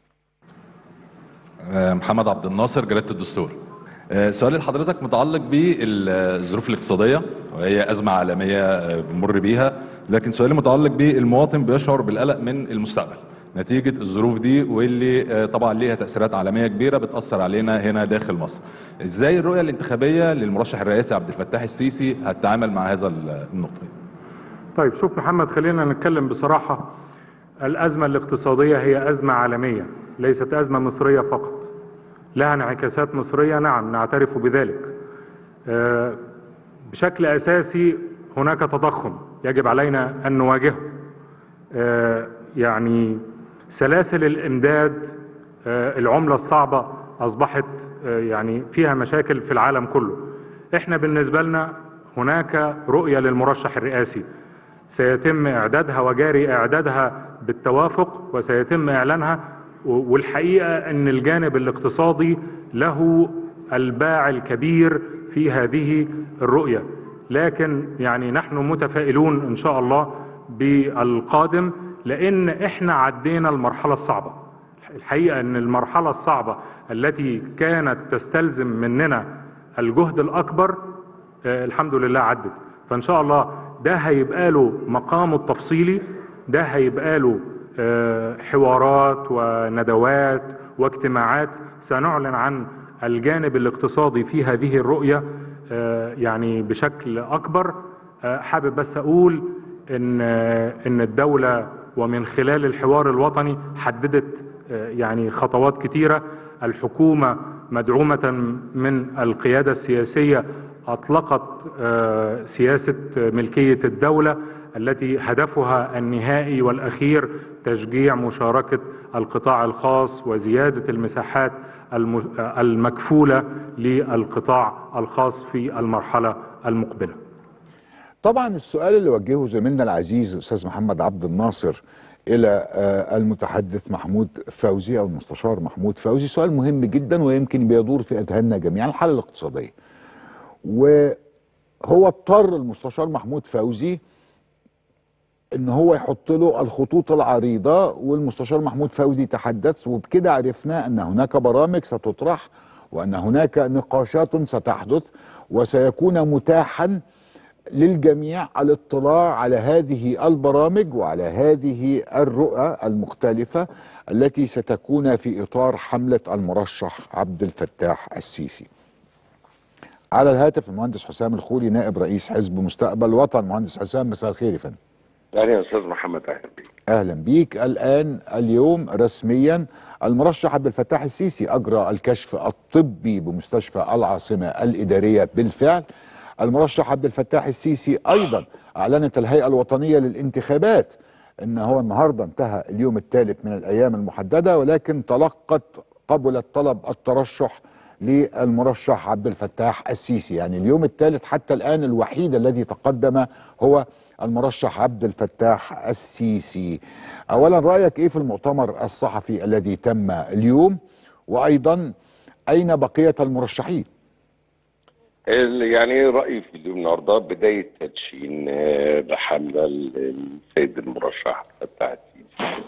محمد عبد الناصر جريده الدستور سؤالي لحضرتك متعلق بالظروف الاقتصاديه وهي ازمه عالميه بنمر بيها لكن سؤالي متعلق بالمواطن بيشعر بالقلق من المستقبل نتيجة الظروف دي واللي طبعا ليها تأثيرات عالمية كبيرة بتأثر علينا هنا داخل مصر ازاي الرؤية الانتخابية للمرشح الرئاسي عبد الفتاح السيسي هتتعامل مع هذا النقطة طيب شوف محمد خلينا نتكلم بصراحة الأزمة الاقتصادية هي أزمة عالمية ليست أزمة مصرية فقط لها انعكاسات مصرية نعم نعترف بذلك أه بشكل أساسي هناك تضخم يجب علينا أن نواجهه أه يعني سلاسل الامداد العمله الصعبه اصبحت يعني فيها مشاكل في العالم كله احنا بالنسبه لنا هناك رؤيه للمرشح الرئاسي سيتم اعدادها وجاري اعدادها بالتوافق وسيتم اعلانها والحقيقه ان الجانب الاقتصادي له الباع الكبير في هذه الرؤيه لكن يعني نحن متفائلون ان شاء الله بالقادم لان احنا عدينا المرحله الصعبه الحقيقه ان المرحله الصعبه التي كانت تستلزم مننا الجهد الاكبر آه الحمد لله عدت فان شاء الله ده هيبقى له مقامه التفصيلي ده هيبقى له آه حوارات وندوات واجتماعات سنعلن عن الجانب الاقتصادي في هذه الرؤيه آه يعني بشكل اكبر حابب بس اقول ان ان الدوله ومن خلال الحوار الوطني حددت يعني خطوات كتيره الحكومه مدعومة من القيادة السياسية أطلقت آه، سياسة ملكية الدولة التي هدفها النهائي والأخير تشجيع مشاركة القطاع الخاص وزيادة المساحات الم- المكفولة للقطاع الخاص في المرحلة المقبلة طبعا السؤال اللي وجهه زميلنا العزيز الاستاذ محمد عبد الناصر الى آه، المتحدث محمود فوزي او المستشار محمود فوزي سؤال مهم جدا ويمكن بيدور في اذهاننا جميعا الحاله الاقتصاديه وهو اضطر المستشار محمود فوزي ان هو يحط له الخطوط العريضه والمستشار محمود فوزي تحدث وبكده عرفنا ان هناك برامج ستطرح وان هناك نقاشات ستحدث وسيكون متاحا للجميع الاطلاع على هذه البرامج وعلى هذه الرؤى المختلفه التي ستكون في اطار حمله المرشح عبد الفتاح السيسي. على الهاتف المهندس حسام الخولي نائب رئيس حزب مستقبل وطن مهندس حسام مساء الخير يا فندم. اهلا يا استاذ محمد اهلا بيك اهلا بيك الان اليوم رسميا المرشح عبد الفتاح السيسي اجرى الكشف الطبي بمستشفى العاصمه الاداريه بالفعل المرشح عبد الفتاح السيسي ايضا اعلنت الهيئه الوطنيه للانتخابات ان هو النهارده انتهى اليوم الثالث من الايام المحدده ولكن تلقت قبلت طلب الترشح للمرشح عبد الفتاح السيسي يعني اليوم الثالث حتى الآن الوحيد الذي تقدم هو المرشح عبد الفتاح السيسي أولا رأيك إيه في المؤتمر الصحفي الذي تم اليوم وأيضا أين بقية المرشحين ال- يعني رايي في اليوم النهارده بدايه تدشين آه، بحمله ال- السيد المرشح فتح السيسي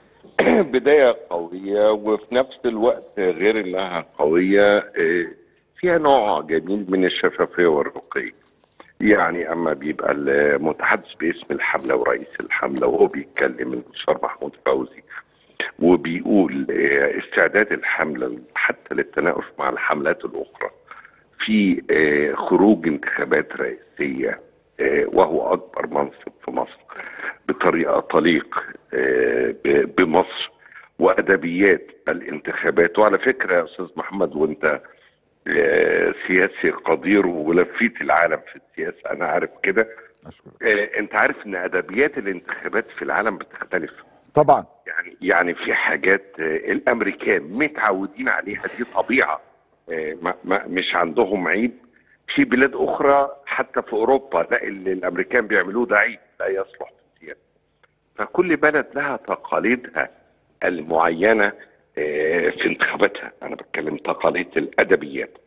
بدايه قويه وفي نفس الوقت غير انها قويه آه، فيها نوع جميل من الشفافيه والرقي يعني اما بيبقى المتحدث باسم الحمله ورئيس الحمله وهو بيتكلم المستشار محمود فوزي وبيقول آه، استعداد الحمله حتى للتناقش مع الحملات الاخرى في آه، خروج انتخابات رئاسيه آه، وهو اكبر منصب في مصر بطريقه تليق آه، ب- بمصر وادبيات الانتخابات وعلى فكره يا استاذ محمد وانت آه، سياسي قدير ولفيت العالم في السياسه انا عارف كده أشكرك. آه، انت عارف ان ادبيات الانتخابات في العالم بتختلف طبعا يعني يعني في حاجات آه، الامريكان متعودين عليها دي طبيعه آه، ما ما مش عندهم عيب في بلاد اخرى حتى في اوروبا لا اللي الامريكان بيعملوه ده عيب لا يصلح في السياسه فكل بلد لها تقاليدها المعينه آه، في انتخاباتها انا بتكلم تقاليد الادبيات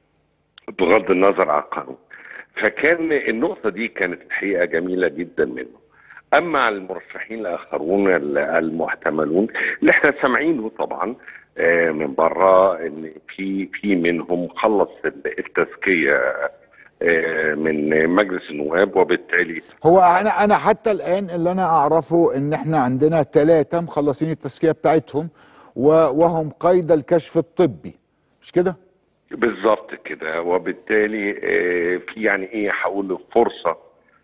بغض النظر عن القانون فكان النقطه دي كانت الحقيقه جميله جدا منه اما على المرشحين الاخرون ال- المحتملون اللي احنا سامعينه طبعا آه، من بره ان في في منهم خلص ال- التزكيه آه، من مجلس النواب وبالتالي هو انا انا حتى الان اللي انا اعرفه ان احنا عندنا ثلاثه مخلصين التزكيه بتاعتهم و- وهم قيد الكشف الطبي مش كده؟ بالظبط كده وبالتالي آه، في يعني ايه هقول فرصه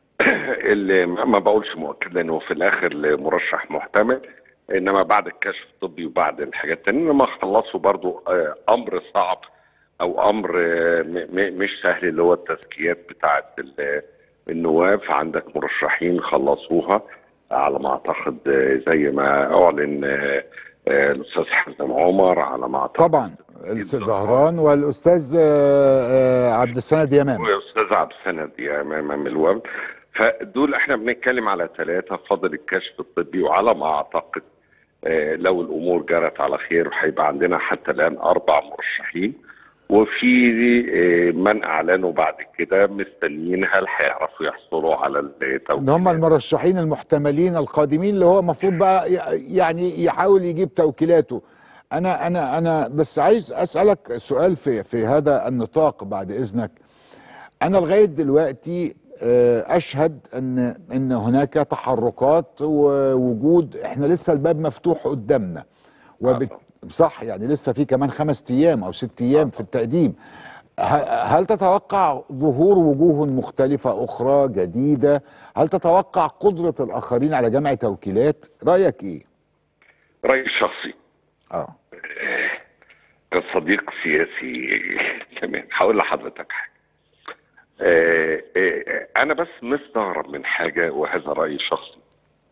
اللي ما ما بقولش مؤكد لانه في الاخر مرشح محتمل انما بعد الكشف الطبي وبعد الحاجات التانية انما خلصوا برضو آه، امر صعب او امر آه، م- م- مش سهل اللي هو التزكيات بتاعه ال- النواب عندك مرشحين خلصوها على ما اعتقد آه، زي ما اعلن آه، آه، الاستاذ حسن عمر على ما اعتقد طبعا الاستاذ زهران والاستاذ آه، آه، عبد السند يمام واستاذ عبد السند يا امام الوفد فدول احنا بنتكلم على ثلاثه فاضل الكشف الطبي وعلى ما اعتقد آه، لو الامور جرت على خير هيبقى عندنا حتى الان اربع مرشحين وفي آه، من اعلنوا بعد كده مستنيين هل هيعرفوا يحصلوا على التوكيل اللي هم المرشحين المحتملين القادمين اللي هو المفروض بقى ي- يعني يحاول يجيب توكيلاته انا انا انا بس عايز اسالك سؤال في في هذا النطاق بعد اذنك انا لغايه دلوقتي آه، اشهد ان ان هناك تحركات ووجود احنا لسه الباب مفتوح قدامنا وبت... صح يعني لسه في كمان خمس ايام او ست ايام في التقديم ه- هل تتوقع ظهور وجوه مختلفة أخرى جديدة؟ هل تتوقع قدرة الآخرين على جمع توكيلات؟ رأيك إيه؟ رايي الشخصي آه كصديق سياسي كمان هقول لحضرتك حاجه آه، آه، انا بس مستغرب من حاجه وهذا رايي الشخصي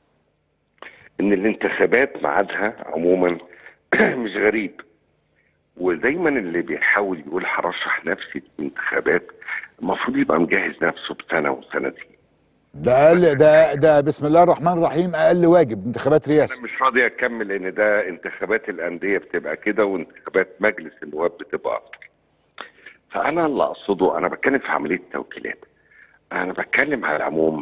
ان الانتخابات ميعادها عموما مش غريب ودايما اللي بيحاول يقول هرشح نفسي في الانتخابات المفروض يبقى مجهز نفسه بسنه وسنتين ده اقل ده ده بسم الله الرحمن الرحيم اقل واجب انتخابات رئاسه انا مش راضي اكمل ان ده انتخابات الانديه بتبقى كده وانتخابات مجلس النواب بتبقى اكتر فانا اللي اقصده انا بتكلم في عمليه توكيلات انا بتكلم على العموم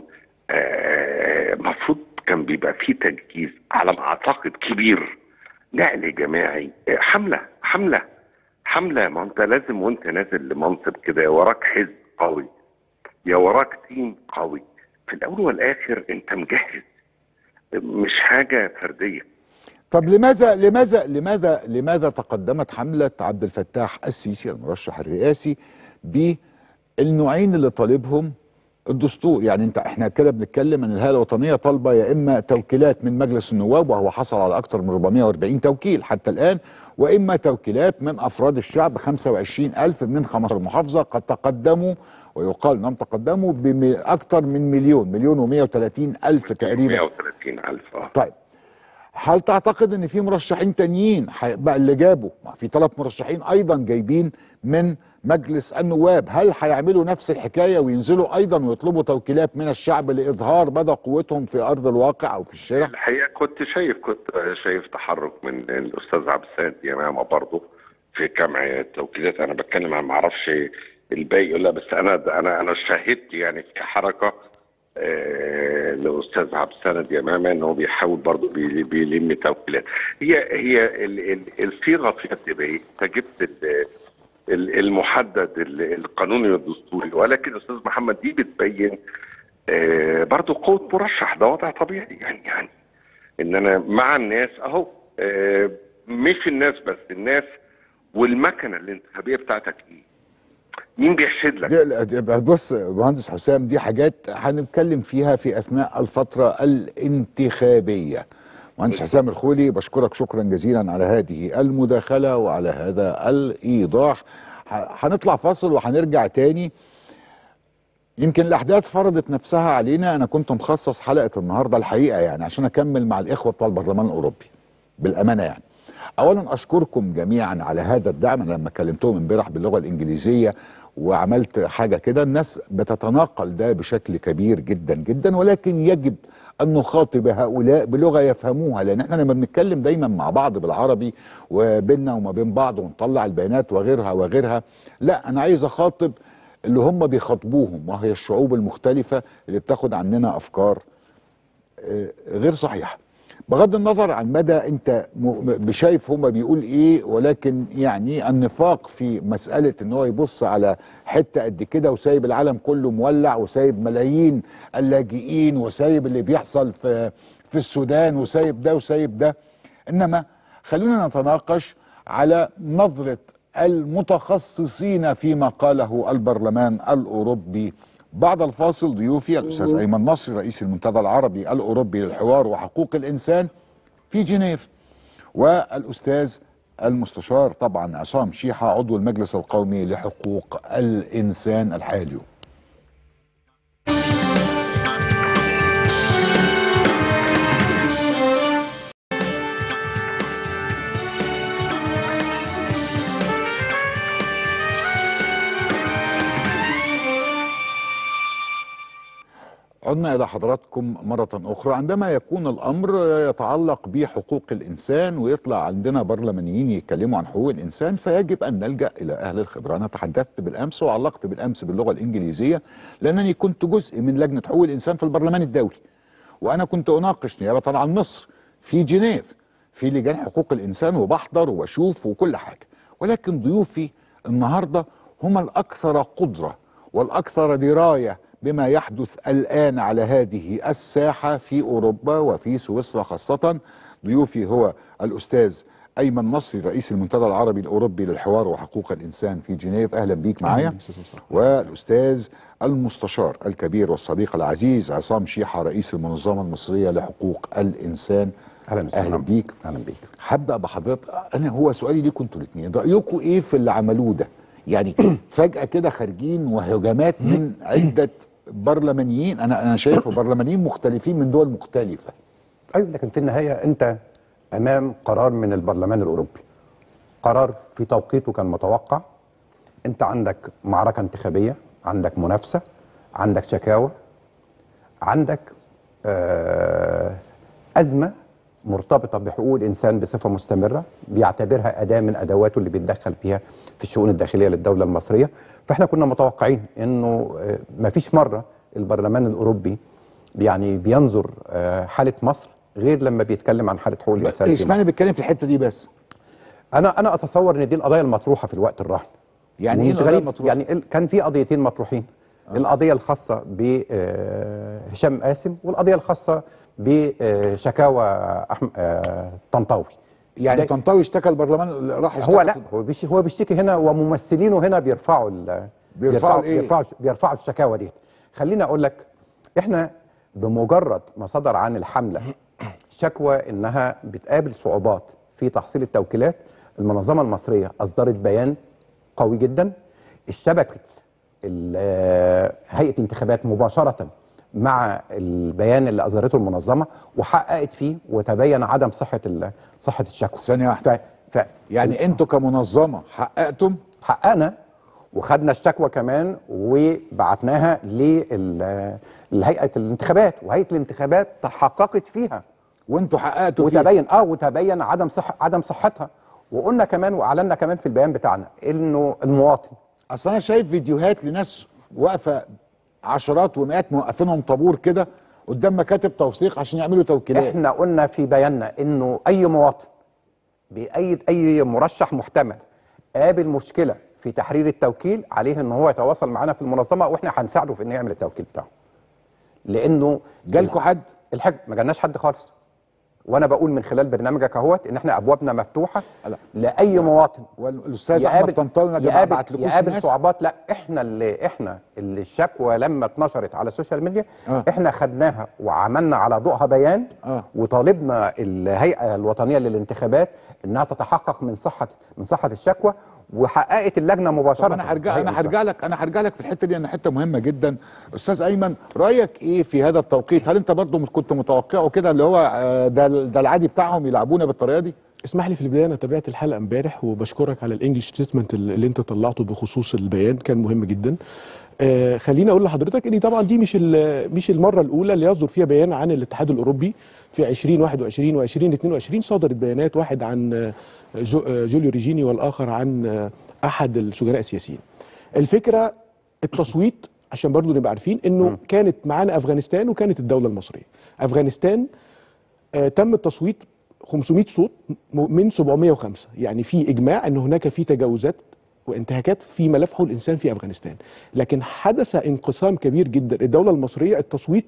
المفروض كان بيبقى في تجهيز على ما اعتقد كبير نقل جماعي آه، حمله حمله حمله ما انت لازم وانت نازل لمنصب كده يا وراك حزب قوي يا وراك تيم قوي في الاول والاخر انت مجهز مش حاجه فرديه طب لماذا لماذا لماذا لماذا تقدمت حمله عبد الفتاح السيسي المرشح الرئاسي بالنوعين اللي طالبهم الدستور يعني انت احنا كده بنتكلم ان الهيئه الوطنيه طالبه يا اما توكيلات من مجلس النواب وهو حصل على اكثر من 440 توكيل حتى الان واما توكيلات من افراد الشعب 25000 من 15 محافظه قد تقدموا ويقال انهم تقدموا باكثر من مليون مليون و130 الف تقريبا 130 الف اه طيب هل تعتقد ان في مرشحين تانيين بقى اللي جابوا ما في ثلاث مرشحين ايضا جايبين من مجلس النواب هل هيعملوا نفس الحكايه وينزلوا ايضا ويطلبوا توكيلات من الشعب لاظهار مدى قوتهم في ارض الواقع او في الشارع الحقيقه كنت شايف كنت شايف تحرك من الاستاذ عبد السيد يمامه برضه في جمع التوكيلات انا بتكلم عن ما اعرفش الباقي ولا بس انا انا انا شاهدت يعني في حركه آه، الاستاذ عبد السند يمامه ان هو بيحاول برضه بي- بيلم توكيلات هي هي ال- ال- الصيغه فيها بتبقى ايه؟ انت جبت ال- ال- المحدد ال- القانوني والدستوري ولكن استاذ محمد دي بتبين آه، برضه قوه مرشح ده وضع طبيعي يعني يعني ان انا مع الناس اهو آه، مش الناس بس الناس والمكنه الانتخابيه بتاعتك ايه؟ مين بيحشد لك؟ دي- دي- بص مهندس حسام دي حاجات هنتكلم فيها في اثناء الفتره الانتخابيه مهندس حسام الخولي بشكرك شكرا جزيلا على هذه المداخله وعلى هذا الايضاح ه- هنطلع فاصل وهنرجع تاني يمكن الاحداث فرضت نفسها علينا انا كنت مخصص حلقه النهارده الحقيقه يعني عشان اكمل مع الاخوه بتوع البرلمان الاوروبي بالامانه يعني اولا اشكركم جميعا على هذا الدعم أنا لما كلمتهم امبارح باللغه الانجليزيه وعملت حاجه كده الناس بتتناقل ده بشكل كبير جدا جدا ولكن يجب ان نخاطب هؤلاء بلغه يفهموها لان احنا لما بنتكلم دايما مع بعض بالعربي وبيننا وما بين بعض ونطلع البيانات وغيرها وغيرها لا انا عايز اخاطب اللي هم بيخاطبوهم وهي الشعوب المختلفه اللي بتاخد عننا افكار آه، غير صحيحه بغض النظر عن مدى انت م- شايف هما بيقول ايه ولكن يعني النفاق في مساله ان هو يبص على حته قد كده وسايب العالم كله مولع وسايب ملايين اللاجئين وسايب اللي بيحصل في في السودان وسايب ده وسايب ده انما خلونا نتناقش على نظره المتخصصين فيما قاله البرلمان الاوروبي بعد الفاصل ضيوفي الاستاذ ايمن نصر رئيس المنتدى العربي الاوروبي للحوار وحقوق الانسان في جنيف والاستاذ المستشار طبعا عصام شيحه عضو المجلس القومي لحقوق الانسان الحالي عدنا إلى حضراتكم مرة أخرى عندما يكون الأمر يتعلق بحقوق الإنسان ويطلع عندنا برلمانيين يتكلموا عن حقوق الإنسان فيجب أن نلجأ إلى أهل الخبرة أنا تحدثت بالأمس وعلقت بالأمس باللغة الإنجليزية لأنني كنت جزء من لجنة حقوق الإنسان في البرلمان الدولي وأنا كنت أناقش نيابة عن مصر في جنيف في لجان حقوق الإنسان وبحضر وبشوف وكل حاجة ولكن ضيوفي النهاردة هم الأكثر قدرة والأكثر دراية بما يحدث الآن على هذه الساحة في أوروبا وفي سويسرا خاصة ضيوفي هو الأستاذ ايمن نصري رئيس المنتدى العربي الاوروبي للحوار وحقوق الانسان في جنيف اهلا بيك معايا والاستاذ المستشار الكبير والصديق العزيز عصام شيحه رئيس المنظمه المصريه لحقوق الانسان اهلا وسهلا. اهلا بيك اهلا بيك هبدا بحضرتك انا هو سؤالي ليكم انتوا الاثنين رايكم ايه في اللي عملوه ده يعني فجاه كده خارجين وهجمات من عده برلمانيين انا انا شايف برلمانيين مختلفين من دول مختلفه ايوه لكن في النهايه انت امام قرار من البرلمان الاوروبي قرار في توقيته كان متوقع انت عندك معركه انتخابيه عندك منافسه عندك شكاوى عندك آه ازمه مرتبطه بحقوق الانسان بصفه مستمره بيعتبرها اداه من ادواته اللي بيتدخل فيها في الشؤون الداخليه للدوله المصريه فاحنا كنا متوقعين انه آه مفيش مره البرلمان الاوروبي يعني بينظر آه حاله مصر غير لما بيتكلم عن حاله حقوق الانسان في اشمعنى مصر. بيتكلم في الحته دي بس انا انا اتصور ان دي القضايه المطروحه في الوقت الراهن يعني ايه ومش القضايا غريب، المطروحة؟ يعني ال- كان في قضيتين مطروحين آه. القضيه الخاصه بهشام قاسم والقضيه الخاصه بشكاوى أحم... آه، طنطاوي يعني ده- طنطاوي اشتكى البرلمان راح هو اشتكى لا في- هو بيش هو بيشتكي هنا وممثلينه هنا بيرفعوا ال... بيرفعوا الإيه؟ بيرفعوا بيرفعوا الشكاوى دي خليني اقول لك احنا بمجرد ما صدر عن الحمله شكوى انها بتقابل صعوبات في تحصيل التوكيلات المنظمه المصريه اصدرت بيان قوي جدا الشبكه ال- آه، هيئه الانتخابات مباشره مع البيان اللي اصدرته المنظمه وحققت فيه وتبين عدم صحه ال- صحه الشكوى ثانية واحدة. ف... ف... يعني انتوا كمنظمه حققتم حققنا وخدنا الشكوى كمان وبعتناها لل- لهيئه الانتخابات وهيئه الانتخابات تحققت فيها وانتوا حققتوا فيه. وتبين اه وتبين عدم صح عدم صحتها وقلنا كمان واعلنا كمان في البيان بتاعنا انه المواطن اصل انا شايف فيديوهات لناس واقفه عشرات ومئات موقفينهم طابور كده قدام مكاتب توثيق عشان يعملوا توكيلات احنا قلنا في بياننا انه اي مواطن بأيد اي مرشح محتمل قابل مشكله في تحرير التوكيل عليه ان هو يتواصل معنا في المنظمه واحنا هنساعده في انه يعمل التوكيل بتاعه لانه جالكوا حد الحاج ما جالناش حد خالص وانا بقول من خلال برنامجك اهوت ان احنا ابوابنا مفتوحه لا. لاي مواطن والاستاذ احمد طنطاوي ما يقابل, بعتلكوش يقابل ناس صعوبات لا احنا اللي احنا اللي الشكوى لما اتنشرت على السوشيال ميديا آه. احنا خدناها وعملنا على ضوءها بيان آه. وطالبنا الهيئه الوطنيه للانتخابات انها تتحقق من صحه من صحه الشكوى وحققت اللجنه مباشره طب انا هرجع الهيئة انا هرجع لك انا هرجع لك في الحته دي انا حته مهمه جدا استاذ ايمن رايك ايه في هذا التوقيت هل انت برضو كنت متوقعه كده اللي هو آه، ده ده العادي بتاعهم يلعبونا بالطريقه دي اسمح لي في البدايه انا تابعت الحلقه امبارح وبشكرك على الانجليش ستيتمنت اللي انت طلعته بخصوص البيان كان مهم جدا آه خليني اقول لحضرتك ان طبعا دي مش ال- مش المره الاولى اللي يصدر فيها بيان عن الاتحاد الاوروبي في 2021 و2022 صدرت بيانات واحد عن آه، جو آه، جوليو ريجيني والاخر عن آه، احد السجناء السياسيين الفكره التصويت عشان برضو نبقى عارفين انه كانت معانا افغانستان وكانت الدوله المصريه افغانستان آه، تم التصويت 500 صوت م- من 705 يعني في اجماع ان هناك في تجاوزات وانتهاكات في ملف حقوق الانسان في افغانستان لكن حدث انقسام كبير جدا الدوله المصريه التصويت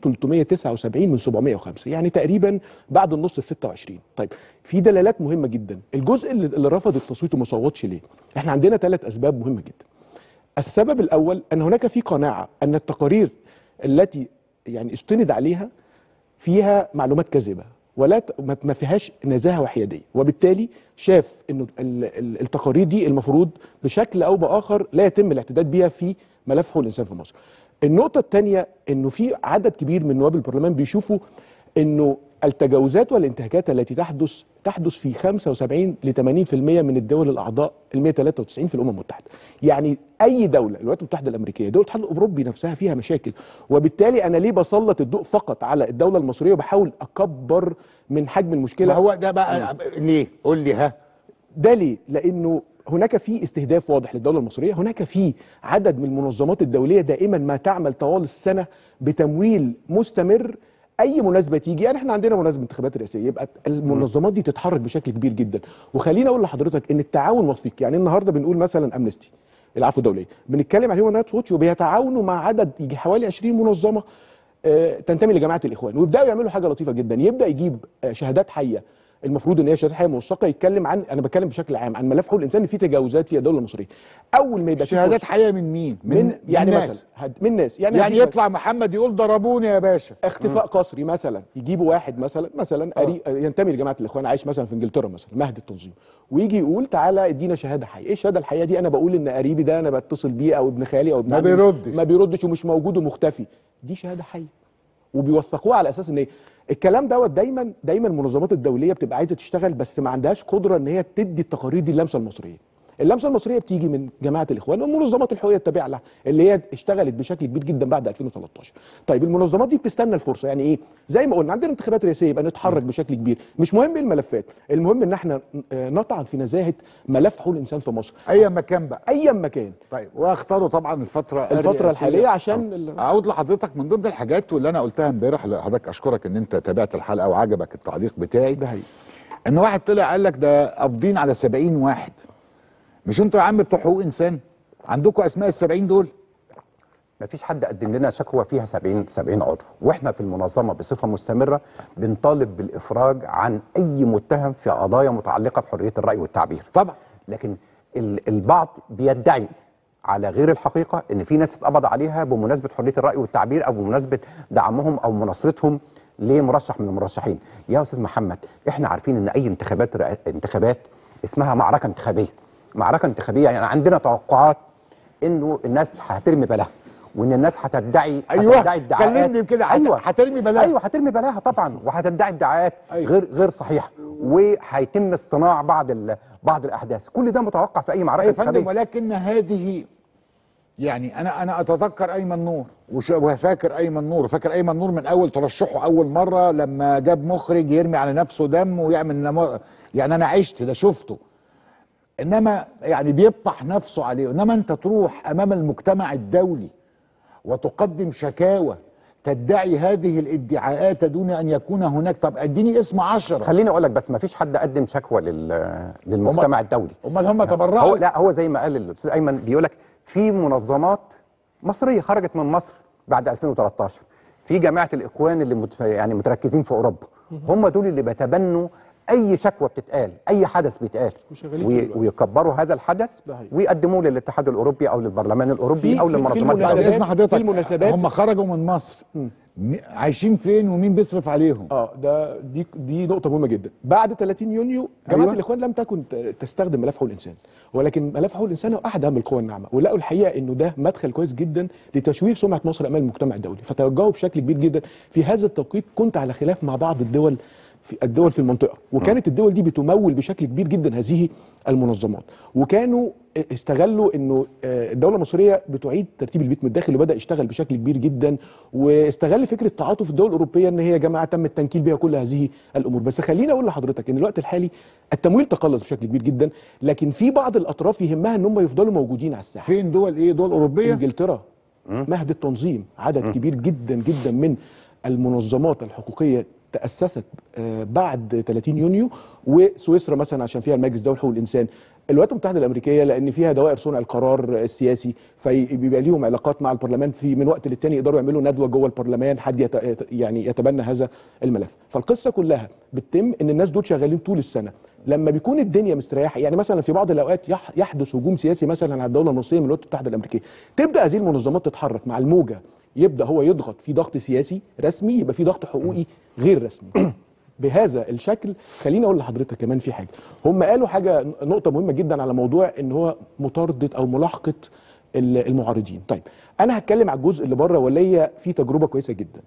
379 من 705 يعني تقريبا بعد النص ب 26 طيب في دلالات مهمه جدا الجزء اللي, اللي رفض التصويت وما صوتش ليه احنا عندنا ثلاث اسباب مهمه جدا السبب الاول ان هناك في قناعه ان التقارير التي يعني استند عليها فيها معلومات كاذبه ولا ت- ما- ما فيهاش نزاهه وحياديه وبالتالي شاف انه ال- ال- التقارير دي المفروض بشكل او باخر لا يتم الاعتداد بها في ملف حقوق الانسان في مصر. النقطه الثانيه انه في عدد كبير من نواب البرلمان بيشوفوا انه التجاوزات والانتهاكات التي تحدث تحدث في 75 ل 80% من الدول الاعضاء ال 193 في الامم المتحده. يعني اي دوله الولايات المتحده الامريكيه، دول الاتحاد الاوروبي نفسها فيها مشاكل، وبالتالي انا ليه بسلط الضوء فقط على الدوله المصريه وبحاول اكبر من حجم المشكله ما هو ده بقى ليه قول لي ها ده ليه؟ لأنه هناك في استهداف واضح للدولة المصرية هناك في عدد من المنظمات الدولية دائما ما تعمل طوال السنة بتمويل مستمر اي مناسبه تيجي يعني احنا عندنا مناسبه انتخابات رئاسيه يبقى المنظمات دي تتحرك بشكل كبير جدا وخليني اقول لحضرتك ان التعاون وثيق يعني النهارده بنقول مثلا امنستي العفو الدوليه بنتكلم عن هيومن رايتس ووتش وبيتعاونوا مع عدد يجي حوالي 20 منظمه آه، تنتمي لجماعه الاخوان ويبداوا يعملوا حاجه لطيفه جدا يبدا يجيب آه، شهادات حيه المفروض ان هي شهادات حقيقيه موثقه يتكلم عن انا بتكلم بشكل عام عن ملف حقوق الانسان في تجاوزات في الدوله المصريه اول ما يبقى في شهادات فرصة حقيقيه من مين؟ من, يعني ناس. مثلا هد- من ناس يعني, يعني هديك يطلع محمد يقول ضربوني يا باشا اختفاء قسري مثلا يجيبوا واحد مثلا مثلا قري ينتمي لجماعه الاخوان عايش مثلا في انجلترا مثلا مهد التنظيم ويجي يقول تعالى ادينا شهاده حقيقيه ايه الشهاده الحقيقيه دي انا بقول ان قريبي ده انا بتصل بيه او ابن خالي او ابن ما عمي مش- بيردش. ما بيردش ومش موجود ومختفي دي شهاده حقيقيه وبيوثقوها على اساس ان ايه الكلام دوت دايما دايما المنظمات الدوليه بتبقى عايزه تشتغل بس ما عندهاش قدره ان هي تدي التقارير دي اللمسه المصريه اللمسه المصريه بتيجي من جماعه الاخوان والمنظمات الحقوقيه التابعه لها اللي هي اشتغلت بشكل كبير جدا بعد 2013 طيب المنظمات دي بتستنى الفرصه يعني ايه زي ما قلنا عندنا انتخابات رئاسيه يبقى نتحرك بشكل كبير مش مهم إيه الملفات المهم ان احنا آه، نطعن في نزاهه ملف حقوق الانسان في مصر اي مكان بقى ايا مكان طيب واختاروا طبعا الفتره الفتره الرئاسية. الحاليه عشان ال- اعود لحضرتك من ضمن الحاجات واللي انا قلتها امبارح لحضرتك اشكرك ان انت تابعت الحلقه وعجبك التعليق بتاعي ده حقيقي ان واحد طلع قال لك ده قابضين على 70 واحد مش انتوا يا عم بتوع حقوق انسان عندكم اسماء ال 70 دول ما فيش حد قدم لنا شكوى فيها 70 70 عضو واحنا في المنظمه بصفه مستمره بنطالب بالافراج عن اي متهم في قضايا متعلقه بحريه الراي والتعبير طبعا لكن ال- البعض بيدعي على غير الحقيقه ان في ناس اتقبض عليها بمناسبه حريه الراي والتعبير او بمناسبه دعمهم او مناصرتهم لمرشح من المرشحين يا استاذ محمد احنا عارفين ان اي انتخابات رئا- انتخابات اسمها معركه انتخابيه معركه انتخابيه يعني عندنا توقعات انه الناس هترمي بلاها وان الناس هتدعي أيوة، هتدعي ادعاءات كلمني كده، هت- ايوه هترمي بلاها. ايوه هترمي بلاها طبعا وهتدعي ادعاءات أيوة. غير غير صحيحه وهيتم اصطناع بعض ال- بعض الاحداث كل ده متوقع في اي معركه يا فندم انتخابيه ولكن هذه يعني انا انا اتذكر ايمن نور وش- وفاكر ايمن نور فاكر ايمن نور من اول ترشحه اول مره لما جاب مخرج يرمي على نفسه دم ويعمل نمو... يعني انا عشت ده شفته انما يعني بيبطح نفسه عليه انما انت تروح امام المجتمع الدولي وتقدم شكاوى تدعي هذه الادعاءات دون ان يكون هناك طب اديني اسم عشرة خليني اقول لك بس ما فيش حد قدم شكوى لل للمجتمع الدولي امال هم هو تبرعوا لا هو زي ما قال الاستاذ ايمن بيقول لك في منظمات مصريه خرجت من مصر بعد 2013 في جماعه الاخوان اللي مت يعني متركزين في اوروبا هم دول اللي بيتبنوا اي شكوى بتتقال اي حدث بيتقال وشغالين وي- طول الوقت. ويكبروا هذا الحدث ده حقيقي. ويقدموه للاتحاد الاوروبي او للبرلمان الاوروبي في- او في- في للمنظمات بعد المناسبات- اذن حضرتك في المناسبات- هم خرجوا من مصر م- عايشين فين ومين بيصرف عليهم اه ده دي دي نقطة مهمة جدا. بعد 30 يونيو جماعة أيوة. الإخوان لم تكن ت- تستخدم ملف حقوق الإنسان، ولكن ملف حقوق الإنسان هو أحد أهم القوى الناعمة، ولقوا الحقيقة إنه ده مدخل كويس جدا لتشويه سمعة مصر أمام المجتمع الدولي، فتوجهوا بشكل كبير جدا. في هذا التوقيت كنت على خلاف مع بعض الدول في الدول في المنطقة، وكانت الدول دي بتمول بشكل كبير جدا هذه المنظمات، وكانوا استغلوا انه آه، الدوله المصريه بتعيد ترتيب البيت من الداخل وبدا يشتغل بشكل كبير جدا واستغل فكره تعاطف الدول الاوروبيه ان هي يا جماعه تم التنكيل بها كل هذه الامور بس خليني اقول لحضرتك ان الوقت الحالي التمويل تقلص بشكل كبير جدا لكن في بعض الاطراف يهمها ان هم يفضلوا موجودين على الساحه فين دول ايه دول اوروبيه انجلترا مهد التنظيم عدد كبير جدا جدا من المنظمات الحقوقيه تاسست آه، بعد 30 يونيو وسويسرا مثلا عشان فيها المجلس الدولي لحقوق الانسان الولايات المتحده الامريكيه لان فيها دوائر صنع القرار السياسي فبيبقى ليهم علاقات مع البرلمان في من وقت للتاني يقدروا يعملوا ندوه جوه البرلمان حد يت... يت- يعني يتبنى هذا الملف فالقصه كلها بتتم ان الناس دول شغالين طول السنه لما بيكون الدنيا مستريحه يعني مثلا في بعض الاوقات يح- يحدث هجوم سياسي مثلا على الدوله المصريه من الولايات المتحده الامريكيه تبدا هذه المنظمات تتحرك مع الموجه يبدا هو يضغط في ضغط سياسي رسمي يبقى في ضغط حقوقي غير رسمي بهذا الشكل خليني اقول لحضرتك كمان في حاجه هم قالوا حاجه نقطه مهمه جدا على موضوع ان هو مطارده او ملاحقه ال- المعارضين طيب انا هتكلم على الجزء اللي بره وليا في تجربه كويسه جدا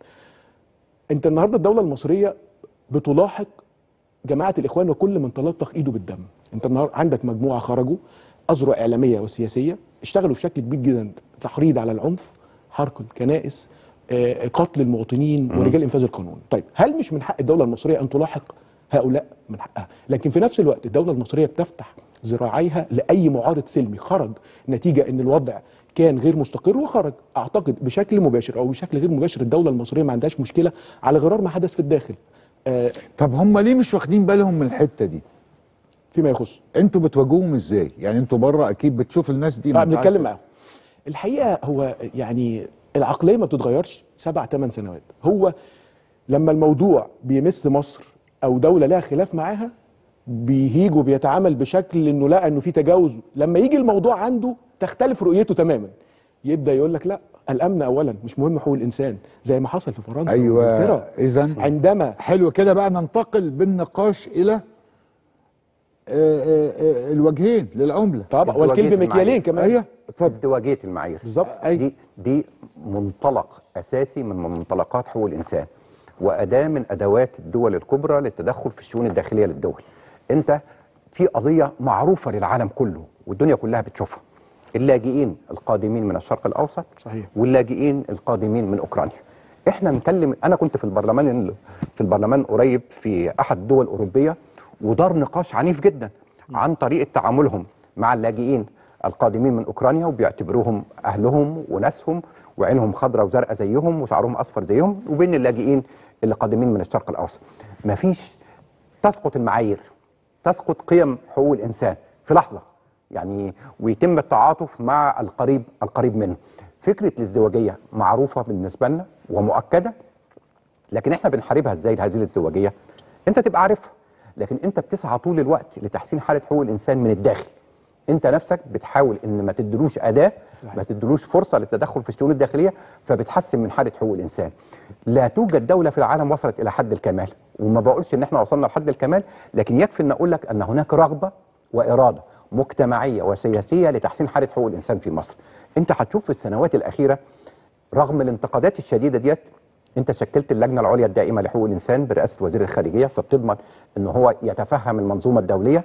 انت النهارده الدوله المصريه بتلاحق جماعه الاخوان وكل من تلطخ ايده بالدم انت النهارده عندك مجموعه خرجوا اذرع اعلاميه وسياسيه اشتغلوا بشكل كبير جدا تحريض على العنف حرق الكنائس آه، قتل المواطنين ورجال انفاذ القانون طيب هل مش من حق الدوله المصريه ان تلاحق هؤلاء من حقها لكن في نفس الوقت الدوله المصريه بتفتح ذراعيها لاي معارض سلمي خرج نتيجه ان الوضع كان غير مستقر وخرج اعتقد بشكل مباشر او بشكل غير مباشر الدوله المصريه ما عندهاش مشكله على غرار ما حدث في الداخل آه، طب هم ليه مش واخدين بالهم من الحته دي فيما يخص انتوا بتواجهوهم ازاي يعني انتوا بره اكيد بتشوف الناس دي ما اه انت عارف. بنتكلم معاهم الحقيقه هو يعني العقليه ما بتتغيرش سبع ثمان سنوات هو لما الموضوع بيمس مصر او دوله لها خلاف معاها بيهيج وبيتعامل بشكل انه لقى انه في تجاوز لما يجي الموضوع عنده تختلف رؤيته تماما يبدا يقول لك لا الامن اولا مش مهم حقوق الانسان زي ما حصل في فرنسا ايوه وإنجلترا. اذا عندما حلو كده بقى ننتقل بالنقاش الى آه، آه، آه، الوجهين للعمله طبعا والكلب ازدواجية مكيالين المعايير. كمان ايوه اتفضل ازدواجيه المعايير بالظبط دي دي منطلق اساسي من منطلقات حقوق الانسان واداه من ادوات الدول الكبرى للتدخل في الشؤون الداخليه للدول انت في قضيه معروفه للعالم كله والدنيا كلها بتشوفها اللاجئين القادمين من الشرق الاوسط صحيح. واللاجئين القادمين من اوكرانيا احنا نتكلم انا كنت في البرلمان في البرلمان قريب في احد الدول الاوروبيه ودار نقاش عنيف جدا عن طريقه تعاملهم مع اللاجئين القادمين من اوكرانيا وبيعتبروهم اهلهم وناسهم وعينهم خضراء وزرقاء زيهم وشعرهم اصفر زيهم وبين اللاجئين اللي قادمين من الشرق الاوسط مفيش تسقط المعايير تسقط قيم حقوق الانسان في لحظه يعني ويتم التعاطف مع القريب القريب منه فكره الازدواجيه معروفه بالنسبه لنا ومؤكده لكن احنا بنحاربها ازاي هذه الازدواجيه انت تبقى عارفها لكن انت بتسعى طول الوقت لتحسين حاله حقوق الانسان من الداخل انت نفسك بتحاول ان ما تدلوش اداه ما تدلوش فرصه للتدخل في الشؤون الداخليه فبتحسن من حاله حقوق الانسان لا توجد دوله في العالم وصلت الى حد الكمال وما بقولش ان احنا وصلنا لحد الكمال لكن يكفي ان اقول لك ان هناك رغبه واراده مجتمعيه وسياسيه لتحسين حاله حقوق الانسان في مصر انت هتشوف في السنوات الاخيره رغم الانتقادات الشديده ديت انت شكلت اللجنه العليا الدائمه لحقوق الانسان برئاسه وزير الخارجيه فبتضمن ان هو يتفهم المنظومه الدوليه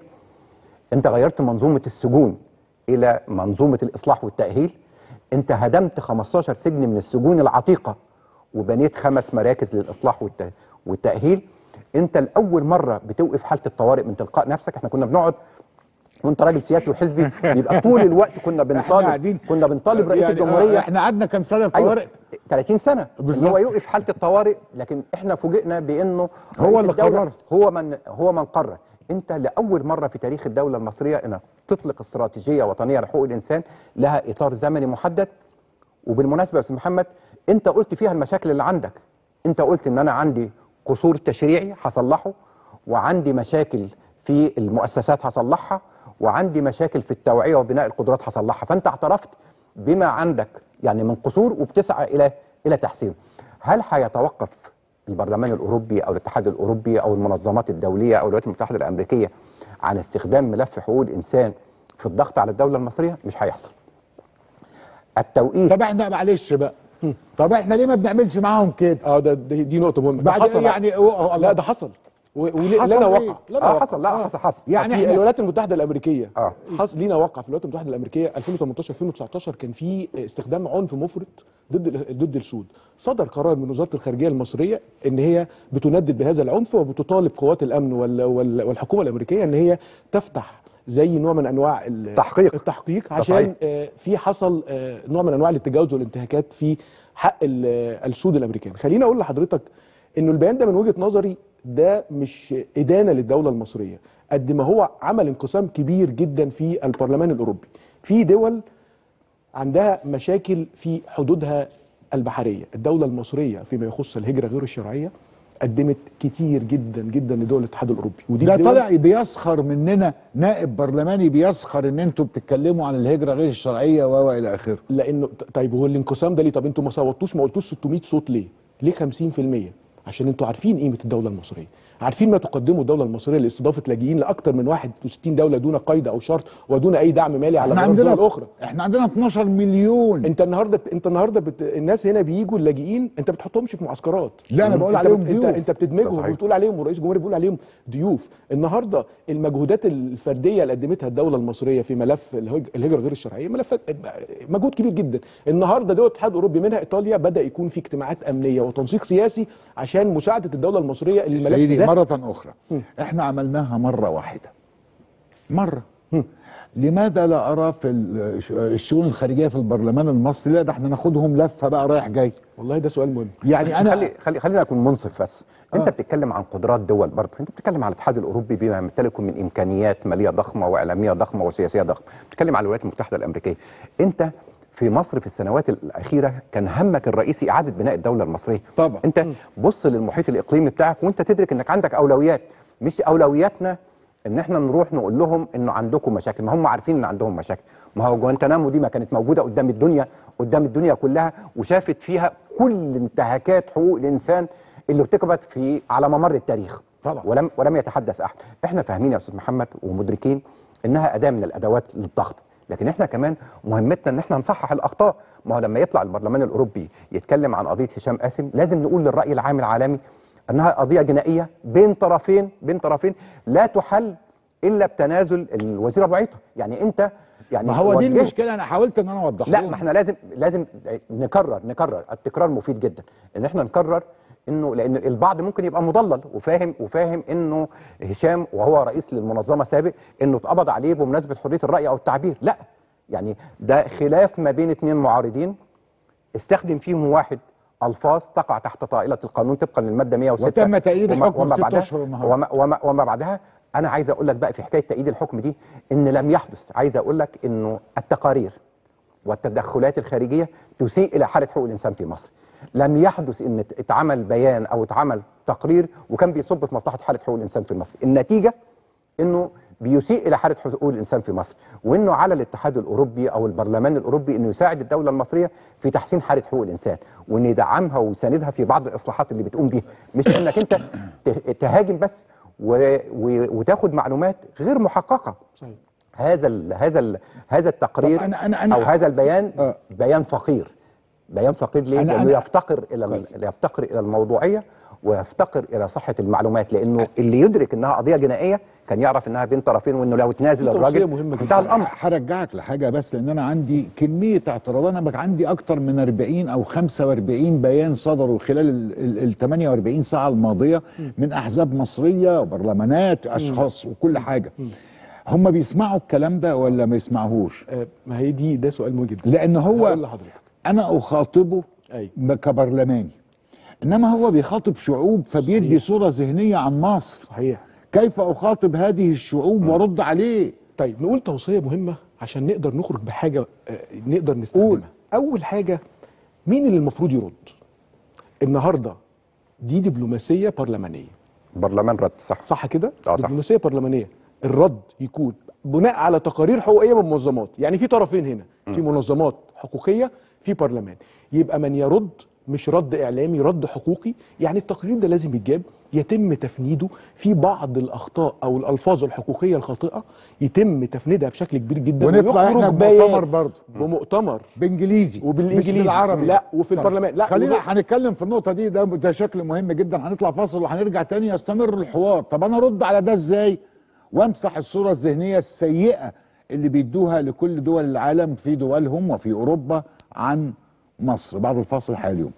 انت غيرت منظومه السجون الى منظومه الاصلاح والتاهيل انت هدمت 15 سجن من السجون العتيقه وبنيت خمس مراكز للاصلاح والت- والتاهيل انت لاول مره بتوقف حاله الطوارئ من تلقاء نفسك احنا كنا بنقعد وانت راجل سياسي وحزبي يبقى طول الوقت كنا احنا بنطالب قاعدين كنا بنطالب رئيس يعني الجمهوريه آه، احنا قعدنا كام سنه في ايوه طوارئ 30 سنه ان بالظبط. هو يوقف حاله الطوارئ لكن احنا فوجئنا بانه هو رئيس اللي الدولة قرر. هو من هو من قرر انت لاول مره في تاريخ الدوله المصريه انك تطلق استراتيجيه وطنيه لحقوق الانسان لها اطار زمني محدد وبالمناسبه يا استاذ محمد انت قلت فيها المشاكل اللي عندك انت قلت ان انا عندي قصور تشريعي هصلحه وعندي مشاكل في المؤسسات هصلحها وعندي مشاكل في التوعيه وبناء القدرات هصلحها فانت اعترفت بما عندك يعني من قصور وبتسعى الى الى تحسينه هل هيتوقف البرلمان الاوروبي او الاتحاد الاوروبي او المنظمات الدوليه او الولايات المتحده الامريكيه عن استخدام ملف حقوق الانسان في الضغط على الدوله المصريه مش هيحصل التوقيت طب احنا معلش بقى طب احنا ليه ما بنعملش معاهم كده اه ده دي, دي نقطه مهمه ده بعد حصل يعني هو- لا ده حصل و- وليه حصل لنا إيه؟ وقع لنا اه وقع. حصل لا حصل حصل يعني يعني إحنا- الولايات المتحده الامريكيه آه. حصل لينا وقع في الولايات المتحده الامريكيه 2018 2019 كان في استخدام عنف مفرط ضد ال- ضد السود صدر قرار من وزاره الخارجيه المصريه ان هي بتندد بهذا العنف وبتطالب قوات الامن وال- وال- والحكومه الامريكيه ان هي تفتح زي نوع من انواع ال- تحقيق. التحقيق صحيح. عشان آه، في حصل آه، نوع من انواع الاتجاوز والانتهاكات في حق ال- آه، السود الامريكان خليني اقول لحضرتك انه البيان ده من وجهه نظري ده مش ادانه للدوله المصريه قد ما هو عمل انقسام كبير جدا في البرلمان الاوروبي في دول عندها مشاكل في حدودها البحريه الدوله المصريه فيما يخص الهجره غير الشرعيه قدمت كتير جدا جدا لدول الاتحاد الاوروبي ودي ده الدول- طلع بيسخر مننا نائب برلماني بيسخر ان انتوا بتتكلموا عن الهجره غير الشرعيه و الى اخره لانه ط- طيب هو الانقسام ده ليه طب انتوا ما صوتوش ما قلتوش 600 صوت ليه ليه 50% عشان انتوا عارفين قيمه الدوله المصريه عارفين ما تقدمه الدوله المصريه لاستضافه لاجئين لاكثر من 61 دوله دون قيد او شرط ودون اي دعم مالي على احنا مدار الدول عندنا الاخرى احنا عندنا 12 مليون انت النهارده انت النهارده بت... الناس هنا بيجوا اللاجئين انت بتحطهمش في معسكرات لا، أنا بقول انت عليهم بت... ضيوف. انت, انت بتدمجهم صحيح. وبتقول عليهم ورئيس الجمهوريه بيقول عليهم ضيوف النهارده المجهودات الفرديه اللي قدمتها الدوله المصريه في ملف الهج... الهجره غير الشرعيه ملفات مجهود كبير جدا النهارده دول الاتحاد الاوروبي منها ايطاليا بدا يكون في اجتماعات امنيه وتنسيق سياسي عشان مساعده الدوله المصريه الملف سيدي ده مرة أخرى احنا عملناها مرة واحدة مرة لماذا لا أرى في الش- الشؤون الخارجية في البرلمان المصري لا ده احنا ناخدهم لفة بقى رايح جاي والله ده سؤال مهم يعني أنا خلي خلي خلينا اكون منصف بس انت بتتكلم عن قدرات دول برضه انت بتتكلم على الاتحاد الاوروبي بما يمتلكه من امكانيات ماليه ضخمه واعلاميه ضخمه وسياسيه ضخمه بتتكلم على الولايات المتحده الامريكيه انت في مصر في السنوات الاخيره كان همك الرئيسي اعاده بناء الدوله المصريه طبعا. انت بص للمحيط الاقليمي بتاعك وانت تدرك انك عندك اولويات مش اولوياتنا ان احنا نروح نقول لهم انه عندكم مشاكل ما هم عارفين ان عندهم مشاكل ما هو جوانتنامو دي ما كانت موجوده قدام الدنيا قدام الدنيا كلها وشافت فيها كل انتهاكات حقوق الانسان اللي ارتكبت في على ممر التاريخ طبعا. ولم ولم يتحدث احد احنا فاهمين يا استاذ محمد ومدركين انها اداه من الادوات للضغط لكن احنا كمان مهمتنا ان احنا نصحح الاخطاء ما هو لما يطلع البرلمان الاوروبي يتكلم عن قضيه هشام قاسم لازم نقول للراي العام العالمي انها قضيه جنائيه بين طرفين بين طرفين لا تحل الا بتنازل الوزير ابو عيطه يعني انت يعني ما هو دي وجهه- المشكله انا حاولت ان انا اوضح لا لهم. ما احنا لازم لازم نكرر نكرر التكرار مفيد جدا ان احنا نكرر انه لان البعض ممكن يبقى مضلل وفاهم وفاهم انه هشام وهو رئيس للمنظمه سابق انه اتقبض عليه بمناسبه حريه الراي او التعبير لا يعني ده خلاف ما بين اثنين معارضين استخدم فيهم واحد الفاظ تقع تحت طائله القانون طبقا للماده 106 وتم تأييد وما- الحكم وما ست بعدها أشهر النهاردة. وما, وما, وما بعدها انا عايز اقول لك بقى في حكايه تأييد الحكم دي ان لم يحدث عايز اقول لك انه التقارير والتدخلات الخارجيه تسيء الى حاله حقوق الانسان في مصر لم يحدث ان ات- اتعمل بيان او اتعمل تقرير وكان بيصب في مصلحه حاله حقوق الانسان في مصر النتيجه انه بيسيء الى حاله حقوق الانسان في مصر وانه على الاتحاد الاوروبي او البرلمان الاوروبي انه يساعد الدوله المصريه في تحسين حاله حقوق الانسان وان يدعمها ويساندها في بعض الاصلاحات اللي بتقوم بيها مش انك انت ت- تهاجم بس و... و... وتاخد معلومات غير محققه صحيح هذا ال هذا ال هذا التقرير طب أنا- أنا- أنا- او هذا البيان آه. بيان فقير بيان فقير ليه؟ أنا- لانه أنا- يفتقر الى كويس. ال- يفتقر الى الموضوعيه ويفتقر الى صحه المعلومات لانه اللي يدرك انها قضيه جنائيه كان يعرف انها بين طرفين وانه لو اتنازل دي توصية الراجل مهمة انتهى جداً. الامر هرجعك لحاجه بس لان انا عندي كميه اعتراضات انا بقى عندي اكتر من 40 او 45 بيان صدروا خلال ال- ال ال 48 ساعه الماضيه من احزاب مصريه وبرلمانات اشخاص وكل حاجه هم بيسمعوا الكلام ده ولا ما يسمعوهوش آه، ما هي دي ده سؤال مهم جدا لان هو هقول لحضرتك انا اخاطبه أيوة. ب- كبرلماني انما هو بيخاطب شعوب فبيدي صوره ذهنيه عن مصر صحيح كيف اخاطب هذه الشعوب وارد عليه طيب نقول توصيه مهمه عشان نقدر نخرج بحاجه آه، نقدر نستخدمها اول حاجه مين اللي المفروض يرد النهارده دي دبلوماسيه برلمانيه برلمان رد صح صح كده آه، صح. دبلوماسيه برلمانيه الرد يكون بناء على تقارير حقوقيه من منظمات يعني في طرفين هنا في منظمات حقوقيه في برلمان يبقى من يرد مش رد اعلامي رد حقوقي يعني التقرير ده لازم يتجاب يتم تفنيده في بعض الاخطاء او الالفاظ الحقوقيه الخاطئه يتم تفنيدها بشكل كبير جدا ونطلع ويخرج احنا بيان بمؤتمر برضه بمؤتمر بانجليزي وبالإنجليزي. مش بالعربي لا، وفي طيب. البرلمان. لا، خلينا وهو- هنتكلم في النقطه دي ده ده شكل مهم جدا هنطلع فاصل وهنرجع تاني يستمر الحوار طب انا ارد على ده ازاي وامسح الصوره الذهنيه السيئه اللي بيدوها لكل دول العالم في دولهم وفي اوروبا عن مصر بعد الفاصل حال اليوم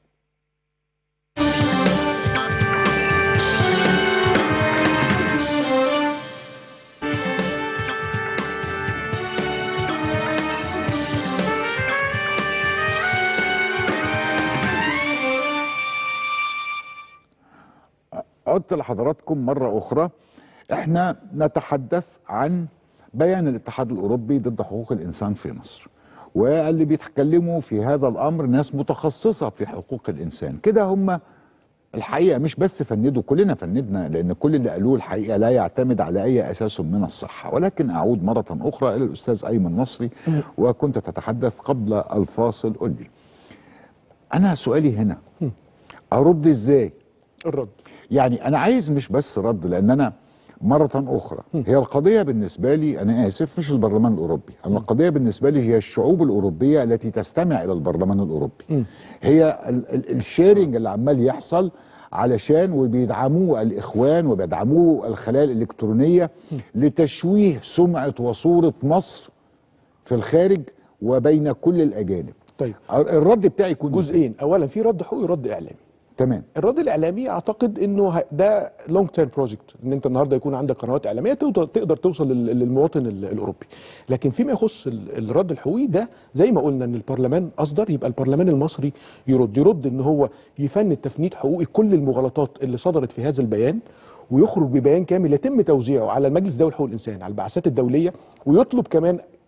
عدت لحضراتكم مرة أخرى احنا نتحدث عن بيان الاتحاد الأوروبي ضد حقوق الإنسان في مصر واللي بيتكلموا في هذا الأمر ناس متخصصة في حقوق الإنسان كده هم الحقيقة مش بس فندوا كلنا فندنا لأن كل اللي قالوه الحقيقة لا يعتمد على أي أساس من الصحة ولكن أعود مرة أخرى إلى الأستاذ أيمن نصري وكنت تتحدث قبل الفاصل قل لي أنا سؤالي هنا أرد إزاي الرد يعني انا عايز مش بس رد لان انا مرة أخرى هي القضية بالنسبة لي أنا آسف مش البرلمان الأوروبي أنا القضية بالنسبة لي هي الشعوب الأوروبية التي تستمع إلى البرلمان الأوروبي هي ال- ال- الشيرنج اللي عمال يحصل علشان وبيدعموه الإخوان وبيدعموه الخلايا الإلكترونية لتشويه سمعة وصورة مصر في الخارج وبين كل الأجانب طيب الرد بتاعي يكون إزاي؟ جزئين اولا في رد حقوقي ورد اعلامي تمام الرد الاعلامي اعتقد انه ه- ده لونج تيرم بروجكت ان انت النهارده يكون عندك قنوات اعلاميه تقدر تقدر توصل لل- للمواطن ال- الاوروبي لكن فيما يخص ال- الرد الحقوقي ده زي ما قلنا ان البرلمان اصدر يبقى البرلمان المصري يرد يرد ان هو يفند تفنيد حقوقي كل المغالطات اللي صدرت في هذا البيان ويخرج ببيان كامل يتم توزيعه على المجلس الدولي لحقوق الانسان على البعثات الدوليه ويطلب كمان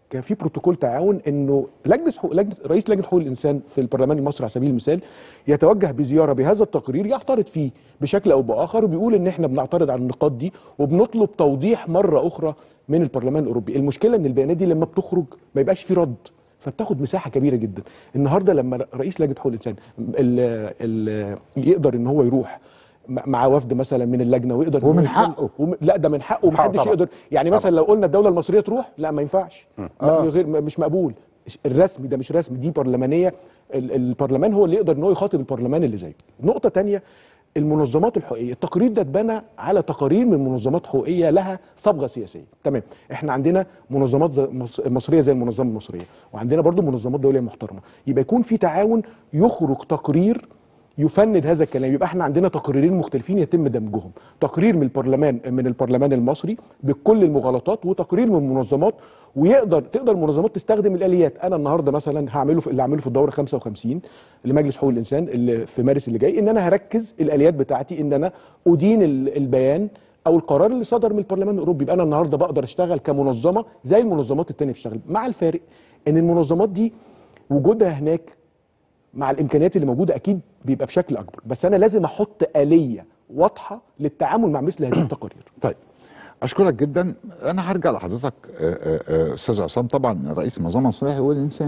كان في بروتوكول تعاون انه لجنه حقوق لجنه رئيس لجنه حقوق الانسان في البرلمان المصري على سبيل المثال يتوجه بزياره بهذا التقرير يعترض فيه بشكل او باخر وبيقول ان احنا بنعترض على النقاط دي وبنطلب توضيح مره اخرى من البرلمان الاوروبي المشكله ان البيانات دي لما بتخرج ما يبقاش في رد فبتاخد مساحه كبيره جدا النهارده لما رئيس لجنه حقوق الانسان ال ال يقدر ان هو يروح م- مع وفد مثلا من اللجنه ويقدر إن هو ومن يتكلم- حقه. وم... لا ده من حقه من حقه ومحدش طبعا. يقدر يعني مثلا لو قلنا الدوله المصريه تروح لا ما ينفعش آه. م- غير م- مش مقبول الرسمي ده مش رسمي دي برلمانيه ال- البرلمان هو اللي يقدر ان هو يخاطب البرلمان اللي زيه نقطه تانية المنظمات الحقوقيه التقرير ده اتبنى على تقارير من منظمات حقوقيه لها صبغه سياسيه تمام احنا عندنا منظمات زي مص- مصريه زي المنظمه المصريه وعندنا برضو منظمات دوليه محترمه يبقى يكون في تعاون يخرج تقرير يفند هذا الكلام يبقى احنا عندنا تقريرين مختلفين يتم دمجهم تقرير من البرلمان من البرلمان المصري بكل المغالطات وتقرير من منظمات ويقدر تقدر المنظمات تستخدم الاليات انا النهارده مثلا هعمله في اللي هعمله في الدوره 55 لمجلس حقوق الانسان اللي في مارس اللي جاي ان انا هركز الاليات بتاعتي ان انا ادين ال- البيان او القرار اللي صدر من البرلمان الاوروبي يبقى انا النهارده بقدر اشتغل كمنظمه زي المنظمات التانية بتشتغل مع الفارق ان المنظمات دي وجودها هناك مع الامكانيات اللي موجوده اكيد بيبقى بشكل اكبر بس انا لازم احط اليه واضحه للتعامل مع مثل هذه التقارير طيب اشكرك جدا انا هرجع لحضرتك آه، آه، آه، استاذ عصام طبعا رئيس منظمه مصريه حقوق الانسان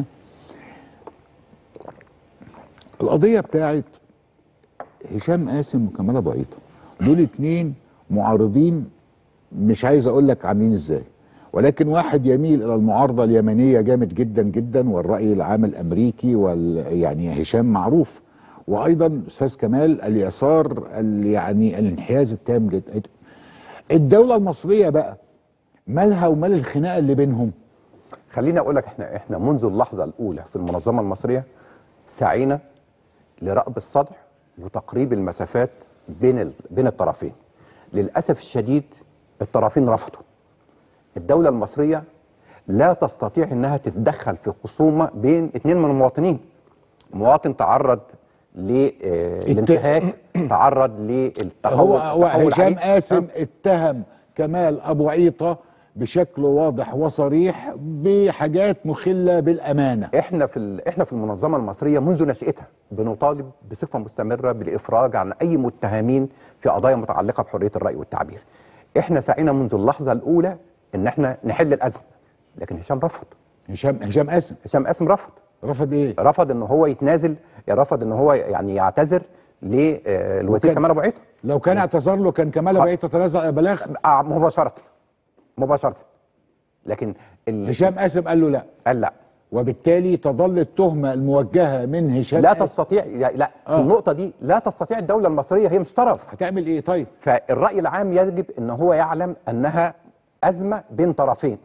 القضيه بتاعت هشام قاسم وكمال ابو عيطه دول اتنين معارضين مش عايز اقول لك عاملين ازاي ولكن واحد يميل الى المعارضه اليمنيه جامد جدا جدا والراي العام الامريكي وال يعني هشام معروف وايضا استاذ كمال اليسار ال- يعني الانحياز التام جدا الدوله المصريه بقى مالها ومال الخناقه اللي بينهم خليني اقول لك احنا احنا منذ اللحظه الاولى في المنظمه المصريه سعينا لرأب الصدع وتقريب المسافات بين ال... بين الطرفين للاسف الشديد الطرفين رفضوا الدوله المصريه لا تستطيع انها تتدخل في خصومه بين اثنين من المواطنين مواطن تعرض للانتهاك تعرض للتحول هو هو التحول هشام عليه. قاسم اتهم كمال ابو عيطه بشكل واضح وصريح بحاجات مخله بالامانه احنا في ال- احنا في المنظمه المصريه منذ نشاتها بنطالب بصفه مستمره بالافراج عن اي متهمين في قضايا متعلقه بحريه الراي والتعبير. احنا سعينا منذ اللحظه الاولى ان احنا نحل الازمه لكن هشام رفض هشام هشام قاسم هشام قاسم رفض رفض ايه؟ رفض ان هو يتنازل رفض ان هو يعني يعتذر للوزير وكان- كمال ابو عيطه لو كان اعتذر له كان كمال ابو عيطه تنازع بلاغ آه، مباشره مباشره لكن ال- هشام قاسم قال له لا قال لا وبالتالي تظل التهمه الموجهه من هشام لا قاسم تستطيع لا في آه. النقطه دي لا تستطيع الدوله المصريه هي مش طرف هتعمل ايه طيب؟ فالرأي العام يجب ان هو يعلم انها ازمه بين طرفين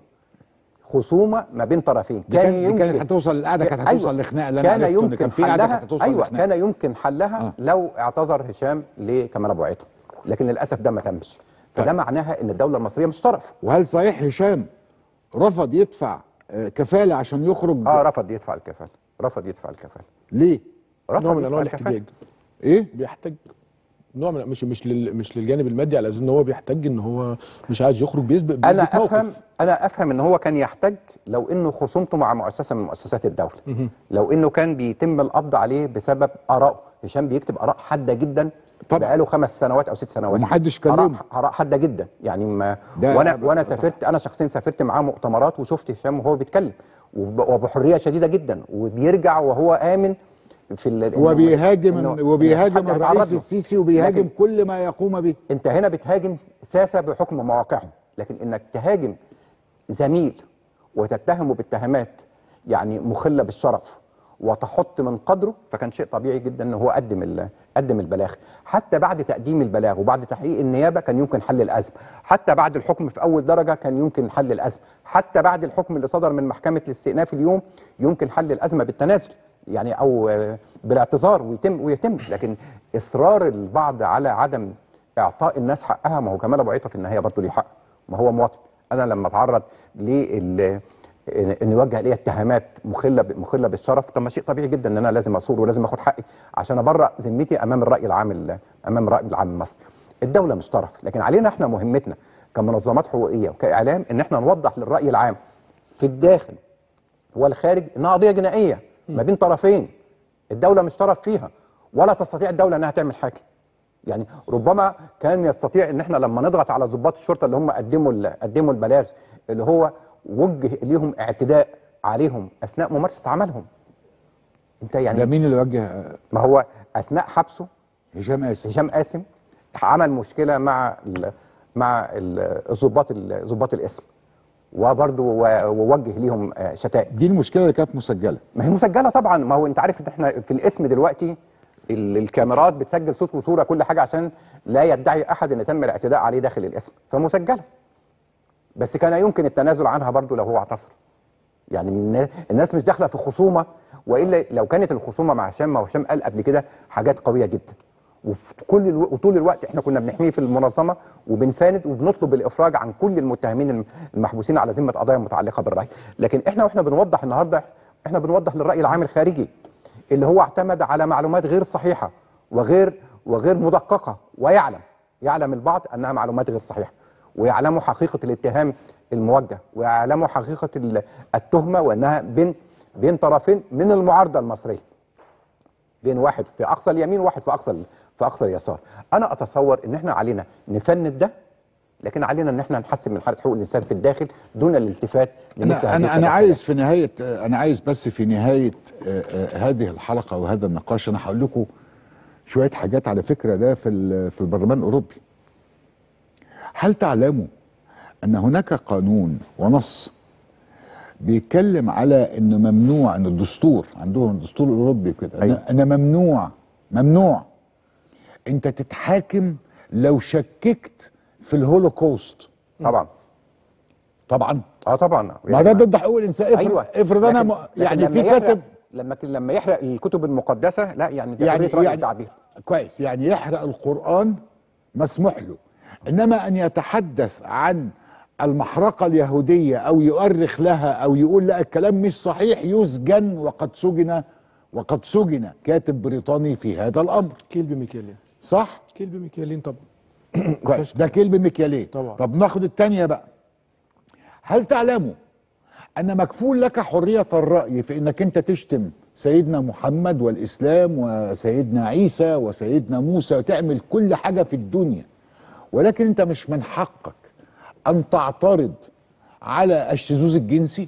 خصومه ما بين طرفين دي كان دي كانت هتوصل القعده كانت هتوصل أيوة. لخناقه اللي انا كان عرفته إن يمكن كان في قعده حلها كانت هتوصل ايوه لخناقه كان يمكن حلها آه. آه. لو اعتذر هشام لكمال ابو عيطه لكن للاسف ده ما تمش فده طيب. معناها ان الدوله المصريه مش طرف وهل صحيح هشام رفض يدفع آه، كفاله عشان يخرج اه رفض يدفع الكفاله رفض يدفع الكفاله ليه؟ رفض نوع من يدفع انواع الكفالة. الاحتجاج ايه؟ بيحتاج نوع من مش مش لل مش للجانب المادي على اساس ان هو بيحتاج ان هو مش عايز يخرج بيثبت انا بيثبت موقف. افهم انا افهم ان هو كان يحتاج لو انه خصومته مع مؤسسه من مؤسسات الدوله لو انه كان بيتم القبض عليه بسبب ارائه هشام بيكتب اراء حاده جدا طبعا. بقاله خمس سنوات او ست سنوات ومحدش آراء- كلمه. اراء حاده جدا يعني ما ده- وانا ده- وانا طبعا. سافرت انا شخصيا سافرت معاه مؤتمرات وشفت هشام وهو بيتكلم وب- وبحريه شديده جدا وبيرجع وهو امن في ال- إنه- وبيهاجم إنه- إنه وبيهاجم حد هيتعرض الرئيس له. السيسي وبيهاجم لكن كل ما يقوم به انت هنا بتهاجم ساسه بحكم مواقعهم لكن انك تهاجم زميل وتتهمه باتهامات يعني مخله بالشرف وتحط من قدره فكان شيء طبيعي جدا ان هو قدم ال- قدم البلاغ حتى بعد تقديم البلاغ وبعد تحقيق النيابه كان يمكن حل الازمه حتى بعد الحكم في اول درجه كان يمكن حل الازمه حتى بعد الحكم اللي صدر من محكمه الاستئناف اليوم يمكن حل الازمه بالتنازل يعني او آه، بالاعتذار ويتم ويتم لكن اصرار البعض على عدم اعطاء الناس حقها ما هو كمال ابو عيطه في النهايه برضه ليه حق ما هو مواطن انا لما اتعرض لل ان يوجه لي اتهامات مخله ب- مخله بالشرف طب ما شيء طبيعي جدا ان انا لازم اصور ولازم اخد حقي عشان ابرأ ذمتي امام الراي العام ال- امام الراي العام المصري الدوله مش طرف لكن علينا احنا مهمتنا كمنظمات حقوقيه وكاعلام ان احنا نوضح للراي العام في الداخل والخارج انها قضيه جنائيه ما بين طرفين الدوله مش طرف فيها ولا تستطيع الدوله انها تعمل حاجه يعني ربما كان يستطيع ان احنا لما نضغط على ضباط الشرطه اللي هم قدموا ال- قدموا البلاغ اللي هو وجه ليهم اعتداء عليهم اثناء ممارسه عملهم انت ده يعني مين اللي وجه ما هو اثناء حبسه هشام قاسم هشام قاسم عمل مشكله مع ال مع ال- الضباط ال- ضباط الاسم وبرضه و- ووجه ليهم آه، شتائم دي المشكله اللي كانت مسجله ما هي مسجله طبعا ما هو انت عارف ان احنا في الاسم دلوقتي ال- الكاميرات بتسجل صوت وصوره كل حاجه عشان لا يدعي احد ان تم الاعتداء عليه داخل الاسم فمسجله بس كان يمكن التنازل عنها برضه لو هو اعتصر يعني النا- الناس مش داخله في خصومه والا لو كانت الخصومه مع هشام ما هو هشام قال قبل كده حاجات قويه جدا وفي كل الو... وطول الوقت احنا كنا بنحميه في المنظمه وبنساند وبنطلب الافراج عن كل المتهمين الم- المحبوسين على ذمه قضايا متعلقه بالراي لكن احنا واحنا بنوضح النهارده احنا بنوضح للراي العام الخارجي اللي هو اعتمد على معلومات غير صحيحه وغير وغير مدققه ويعلم يعلم البعض انها معلومات غير صحيحه ويعلموا حقيقه الاتهام الموجه ويعلموا حقيقه ال- التهمه وانها بين بين طرفين من المعارضه المصريه بين واحد في اقصى اليمين وواحد في اقصى في اقصى اليسار انا اتصور ان احنا علينا نفند ده لكن علينا ان احنا نحسن من حاله حقوق الانسان في الداخل دون الالتفات لمثل انا هذه انا انا التدخلات. عايز في نهايه انا عايز بس في نهايه آه، آه، هذه الحلقه وهذا النقاش انا هقول لكم شويه حاجات على فكره ده في ال- في البرلمان الاوروبي هل تعلموا ان هناك قانون ونص بيتكلم على انه ممنوع ان الدستور عندهم الدستور الاوروبي كده أيوة. أيوة. ان ممنوع ممنوع انت تتحاكم لو شككت في الهولوكوست طبعا طبعا اه طبعا ما ده ضد حقوق الانسان افرض ايوه افرض انا لكن- م... لكن يعني لما في يحرق- كاتب لما لما يحرق الكتب المقدسه لا يعني ده يعني حرية رأي يعني وتعبير كويس يعني يحرق القرآن مسموح له إنما أن يتحدث عن المحرقة اليهودية أو يؤرخ لها أو يقول لا الكلام مش صحيح يسجن وقد سجن وقد سجن كاتب بريطاني في هذا الأمر كلب ميكالين صح؟ كلب ميكالين طبعا كويس ده كلب ميكيالين طبعا. طب ناخد التانية بقى هل تعلموا أن مكفول لك حرية الرأي في أنك أنت تشتم سيدنا محمد والإسلام وسيدنا عيسى وسيدنا موسى وتعمل كل حاجة في الدنيا ولكن أنت مش من حقك أن تعترض على الشذوذ الجنسي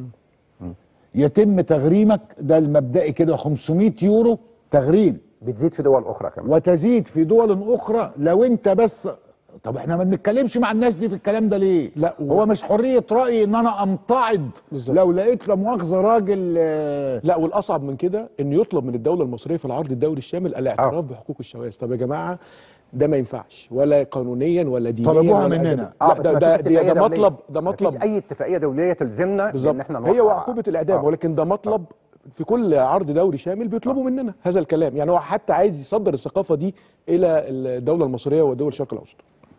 يتم تغريمك ده المبدئي كده 500 يورو تغريم بتزيد في دول اخرى كمان وتزيد في دول اخرى لو انت بس طب احنا ما بنتكلمش مع الناس دي في الكلام ده ليه لا، و- هو مش حريه راي ان انا امتعض بالظبط. لو لقيت لا مؤاخذه راجل آه، لا والاصعب من كده ان يطلب من الدوله المصريه في العرض الدولي الشامل الاعتراف بحقوق الشواذ طب يا جماعه ده ما ينفعش ولا قانونيا ولا دينيا طلبوها ولا مننا. أدبياً. اه لا بس ده مفيش ده, اتفاقية ده, ده دولية. مطلب ده مفيش مطلب اي اتفاقيه دوليه تلزمنا بالظبط ان احنا هي نوقع- وعقوبه الاعدام آه. ولكن ده مطلب في كل عرض دوري شامل بيطلبوا مننا هذا الكلام يعني هو حتى عايز يصدر الثقافه دي الى الدوله المصريه ودول الشرق الاوسط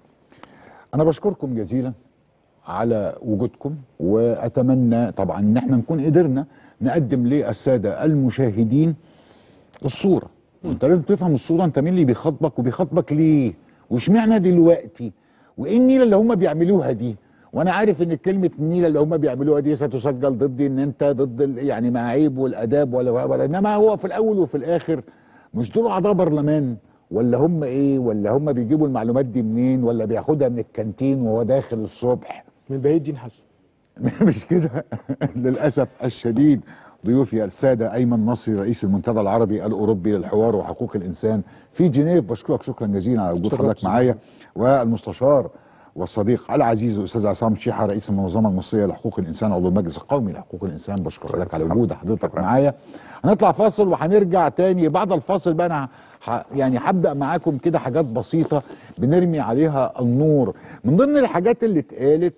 انا بشكركم جزيلا على وجودكم واتمنى طبعا ان احنا نكون قدرنا نقدم للساده المشاهدين الصوره انت لازم تفهم الصوره انت مين اللي بيخاطبك وبيخاطبك ليه واشمعنى دلوقتي وايه النيله اللي هم بيعملوها دي وانا عارف ان كلمه النيله اللي هم بيعملوها دي ستسجل ضدي ان انت ضد ال- يعني معايب والاداب ولا ولا انما هو في الاول وفي الاخر مش دول اعضاء برلمان ولا هم ايه ولا هم بيجيبوا المعلومات دي منين ولا بياخدها من الكانتين وهو داخل الصبح من بهي الدين حسن مش كده للاسف الشديد ضيوفي الساده ايمن نصري رئيس المنتدى العربي الاوروبي للحوار وحقوق الانسان في جنيف بشكرك شكرا جزيلا على وجود شكراً حضرتك جزيلاً. معايا والمستشار والصديق العزيز الاستاذ عصام شيحه رئيس المنظمه المصريه لحقوق الانسان عضو المجلس القومي لحقوق الانسان بشكر حضرتك على وجود حضرتك معايا هنطلع فاصل وهنرجع تاني بعد الفاصل بقى انا ح... يعني هبدا معاكم كده حاجات بسيطه بنرمي عليها النور من ضمن الحاجات اللي اتقالت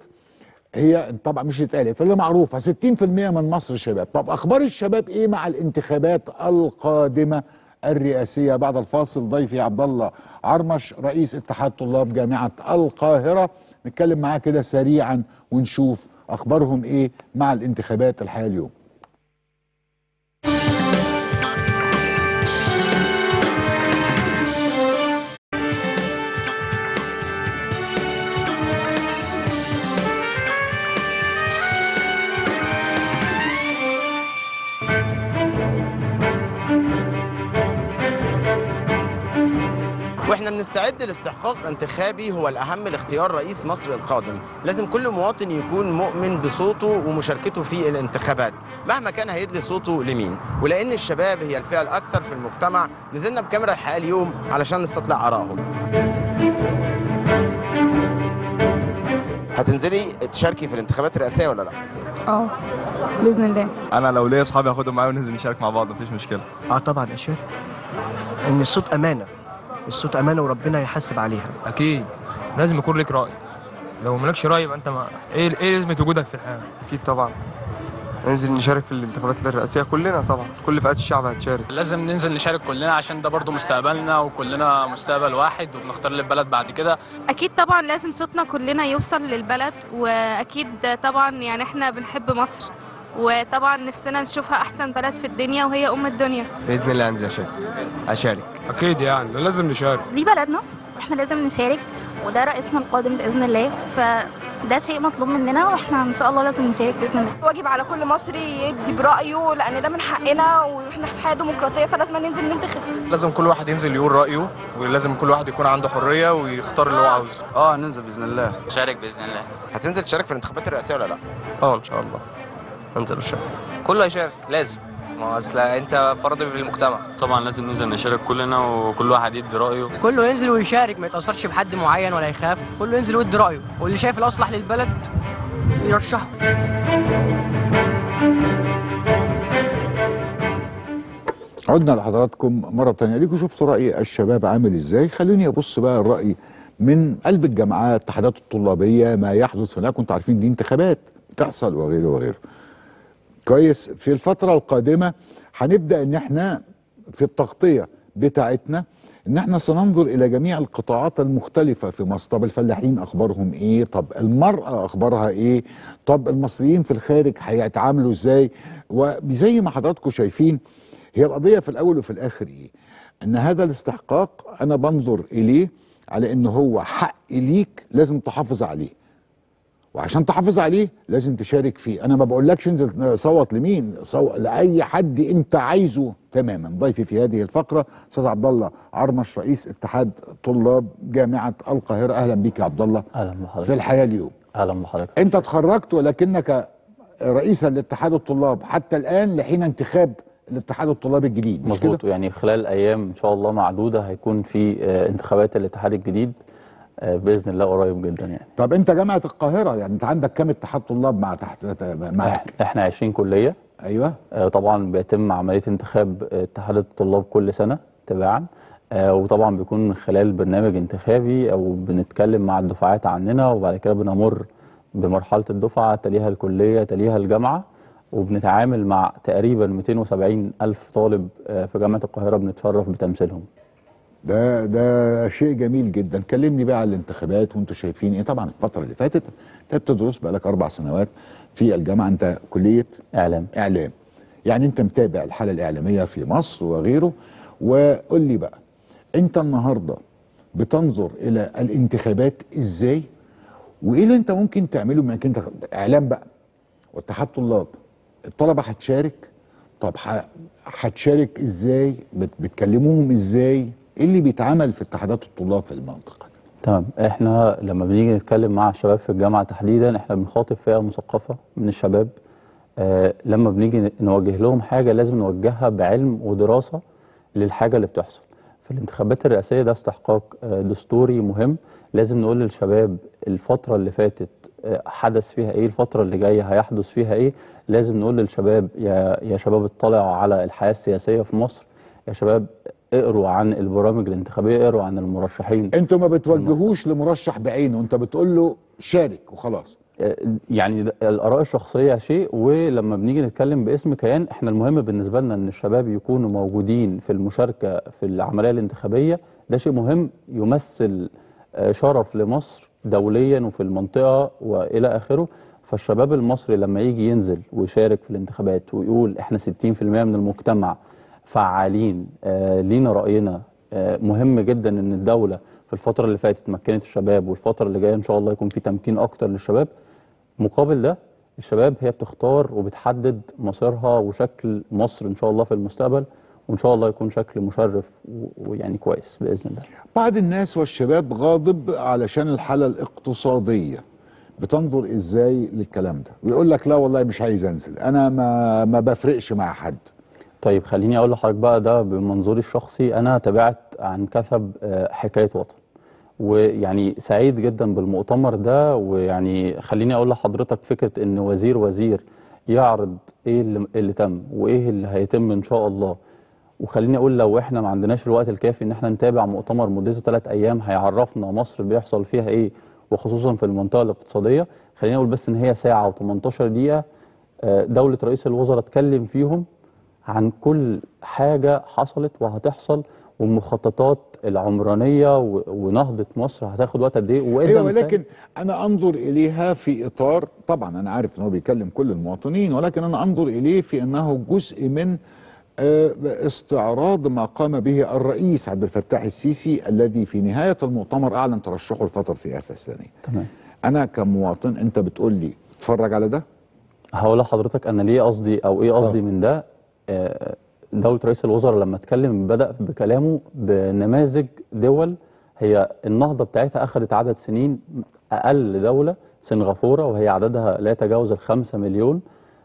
هي طبعا مش اتقالت اللي معروفه 60% من مصر شباب طب اخبار الشباب ايه مع الانتخابات القادمه الرئاسيه بعد الفاصل ضيفي عبد الله عرمش رئيس اتحاد طلاب جامعه القاهره نتكلم معاه كده سريعا ونشوف اخبارهم ايه مع الانتخابات الحاليه اليوم واحنا بنستعد لاستحقاق انتخابي هو الاهم لاختيار رئيس مصر القادم لازم كل مواطن يكون مؤمن بصوته ومشاركته في الانتخابات مهما كان هيدلي صوته لمين ولان الشباب هي الفئه الاكثر في المجتمع نزلنا بكاميرا الحياه اليوم علشان نستطلع ارائهم هتنزلي تشاركي في الانتخابات الرئاسيه ولا لا اه باذن الله انا لو ليا اصحابي هاخدهم معايا وننزل نشارك مع بعض مفيش مشكله اه طبعا اشارك ان الصوت امانه الصوت امانه وربنا يحاسب عليها اكيد لازم يكون لك راي لو مالكش راي يبقى انت ما ايه ايه لازمه وجودك في الحياه اكيد طبعا ننزل نشارك في الانتخابات الرئاسيه كلنا طبعا كل فئات الشعب هتشارك لازم ننزل نشارك كلنا عشان ده برضو مستقبلنا وكلنا مستقبل واحد وبنختار للبلد بعد كده اكيد طبعا لازم صوتنا كلنا يوصل للبلد واكيد طبعا يعني احنا بنحب مصر وطبعا نفسنا نشوفها احسن بلد في الدنيا وهي ام الدنيا باذن الله انزل اشارك اشارك اكيد يعني لازم نشارك دي بلدنا واحنا لازم نشارك وده رئيسنا القادم باذن الله فده شيء مطلوب مننا واحنا ان شاء الله لازم نشارك باذن الله واجب على كل مصري يدي برايه لان ده من حقنا واحنا في حياه ديمقراطيه فلازم ننزل ننتخب لازم كل واحد ينزل يقول رايه ولازم كل واحد يكون عنده حريه ويختار اللي هو عاوزه اه ننزل باذن الله شارك باذن الله هتنزل تشارك في الانتخابات الرئاسيه ولا لا اه ان شاء الله انزل اشارك كله يشارك لازم ما اصل انت فرد في المجتمع طبعا لازم ننزل نشارك كلنا وكل واحد يدي رايه كله ينزل ويشارك ما يتاثرش بحد معين ولا يخاف كله ينزل ويدي رايه واللي شايف الاصلح للبلد يرشحه عدنا لحضراتكم مرة تانية ليكوا شفتوا رأي الشباب عامل ازاي خلوني ابص بقى الرأي من قلب الجامعات الاتحادات الطلابية ما يحدث هناك كنتوا عارفين دي انتخابات بتحصل وغيره وغيره كويس في الفترة القادمة هنبدأ ان احنا في التغطية بتاعتنا ان احنا سننظر الى جميع القطاعات المختلفة في مصر طب الفلاحين اخبارهم ايه طب المرأة اخبارها ايه طب المصريين في الخارج هيتعاملوا ازاي وزي ما حضراتكم شايفين هي القضية في الاول وفي الاخر ايه ان هذا الاستحقاق انا بنظر اليه على ان هو حق ليك لازم تحافظ عليه وعشان تحافظ عليه لازم تشارك فيه انا ما بقولكش انزل صوت لمين صوت لاي حد انت عايزه تماما ضيفي في هذه الفقره استاذ عبد الله عرمش رئيس اتحاد طلاب جامعه القاهره اهلا بيك يا عبد الله اهلا بحضرتك في الحياه اليوم اهلا بحضرتك انت اتخرجت ولكنك رئيسا لاتحاد الطلاب حتى الان لحين انتخاب الاتحاد الطلاب الجديد مش كده مظبوط يعني خلال ايام ان شاء الله معدوده هيكون في آه، انتخابات الاتحاد الجديد آه، باذن الله قريب جدا يعني طب انت جامعه القاهره يعني انت عندك كام اتحاد طلاب مع تحت معاك احنا 20 كليه ايوه آه، طبعا بيتم عمليه انتخاب آه، اتحاد الطلاب كل سنه تباعا آه، وطبعا بيكون من خلال برنامج انتخابي او بنتكلم مع الدفعات عننا وبعد كده بنمر بمرحله الدفعه تليها الكليه تليها الجامعه وبنتعامل مع تقريبا 270 الف طالب آه، في جامعه القاهره بنتشرف بتمثيلهم ده ده شيء جميل جدا كلمني بقى على الانتخابات وانتوا شايفين ايه طبعا الفتره اللي فاتت انت بتدرس بقالك اربع سنوات في الجامعه انت كليه اعلام اعلام يعني انت متابع الحاله الاعلاميه في مصر وغيره وقول لي بقى انت النهارده بتنظر الى الانتخابات ازاي وايه اللي انت ممكن تعمله انك انت اعلام بقى واتحاد طلاب الطلبه هتشارك طب ح- هتشارك ازاي بت- بتكلموهم ازاي ايه اللي بيتعمل في اتحادات الطلاب في المنطقه تمام احنا لما بنيجي نتكلم مع الشباب في الجامعه تحديدا احنا بنخاطب فئه مثقفه من الشباب آه لما بنيجي نوجه لهم حاجه لازم نوجهها بعلم ودراسه للحاجه اللي بتحصل في الانتخابات الرئاسيه ده استحقاق آه دستوري مهم لازم نقول للشباب الفتره اللي فاتت آه حدث فيها ايه الفتره اللي جايه هيحدث فيها ايه لازم نقول للشباب يا يا شباب اطلعوا على الحياه السياسيه في مصر يا شباب اقروا عن البرامج الانتخابيه اقروا عن المرشحين انتوا ما بتوجهوش لمرشح بعينه انت بتقول له شارك وخلاص يعني ده- الاراء الشخصيه شيء ولما بنيجي نتكلم باسم كيان احنا المهم بالنسبه لنا ان الشباب يكونوا موجودين في المشاركه في العمليه الانتخابيه ده شيء مهم يمثل آه، شرف لمصر دوليا وفي المنطقه والى اخره فالشباب المصري لما يجي ينزل ويشارك في الانتخابات ويقول احنا 60% من المجتمع فعالين آه لينا راينا آه مهم جدا ان الدوله في الفتره اللي فاتت مكنت الشباب والفتره اللي جايه ان شاء الله يكون في تمكين اكتر للشباب مقابل ده الشباب هي بتختار وبتحدد مصيرها وشكل مصر ان شاء الله في المستقبل وان شاء الله يكون شكل مشرف و- ويعني كويس باذن الله بعض الناس والشباب غاضب علشان الحالة الاقتصادية بتنظر ازاي للكلام ده ويقول لك لا والله مش عايز انزل انا ما ما بفرقش مع حد طيب خليني اقول لحضرتك بقى ده بمنظوري الشخصي انا تابعت عن كثب آه، حكايه وطن ويعني سعيد جدا بالمؤتمر ده ويعني خليني اقول لحضرتك فكره ان وزير وزير يعرض ايه اللي, اللي تم وايه اللي هيتم ان شاء الله وخليني اقول لو احنا ما عندناش الوقت الكافي ان احنا نتابع مؤتمر مدته ثلاث ايام هيعرفنا مصر بيحصل فيها ايه وخصوصا في المنطقه الاقتصاديه خليني اقول بس ان هي ساعه و18 دقيقه آه، دوله رئيس الوزراء اتكلم فيهم عن كل حاجه حصلت وهتحصل والمخططات العمرانيه و- ونهضه مصر هتاخد وقت قد ايه وإدى ايوه مثال- ولكن انا انظر اليها في اطار طبعا انا عارف ان هو بيكلم كل المواطنين ولكن انا انظر اليه في انه جزء من آه، استعراض ما قام به الرئيس عبد الفتاح السيسي الذي في نهايه المؤتمر اعلن ترشحه لفتره الرئاسه الثانيه. تمام انا كمواطن انت بتقول لي اتفرج على ده هقول لحضرتك انا ليه قصدي او ايه قصدي من ده آه، دولة رئيس الوزراء لما اتكلم بدأ بكلامه بنماذج دول هي النهضة بتاعتها أخذت عدد سنين أقل دولة سنغافورة وهي عددها لا يتجاوز الخمسة مليون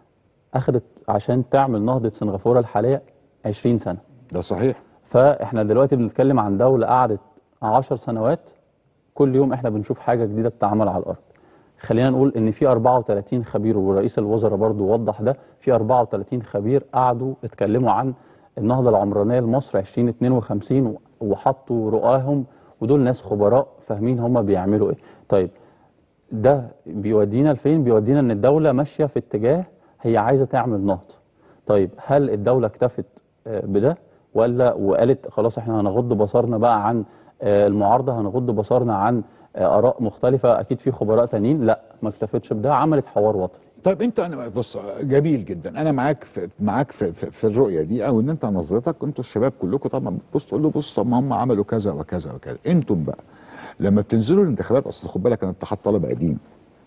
أخذت عشان تعمل نهضة سنغافورة الحالية 20 سنة ده صحيح فاحنا دلوقتي بنتكلم عن دولة قعدت 10 سنوات كل يوم احنا بنشوف حاجة جديدة بتتعمل على الأرض خلينا نقول ان في 34 خبير ورئيس الوزراء برضو وضح ده في 34 خبير قعدوا اتكلموا عن النهضة العمرانية لمصر 2052 و- وحطوا رؤاهم ودول ناس خبراء فاهمين هم بيعملوا ايه طيب ده بيودينا لفين بيودينا ان الدولة ماشية في اتجاه هي عايزة تعمل نهضة طيب هل الدولة اكتفت آه، بده ولا وقالت خلاص احنا هنغض بصرنا بقى عن آه، المعارضة هنغض بصرنا عن آه، آراء مختلفة أكيد في خبراء تانيين لا ما اكتفتش بده عملت حوار وطني طيب انت انا بص جميل جدا انا معاك في معاك في, في, في الرؤيه دي او ان انت نظرتك انتوا الشباب كلكم طبعا بص تقول له بص طب ما هم عملوا كذا وكذا وكذا انتم بقى لما بتنزلوا الانتخابات اصل خد بالك انا اتحاد طلبه قديم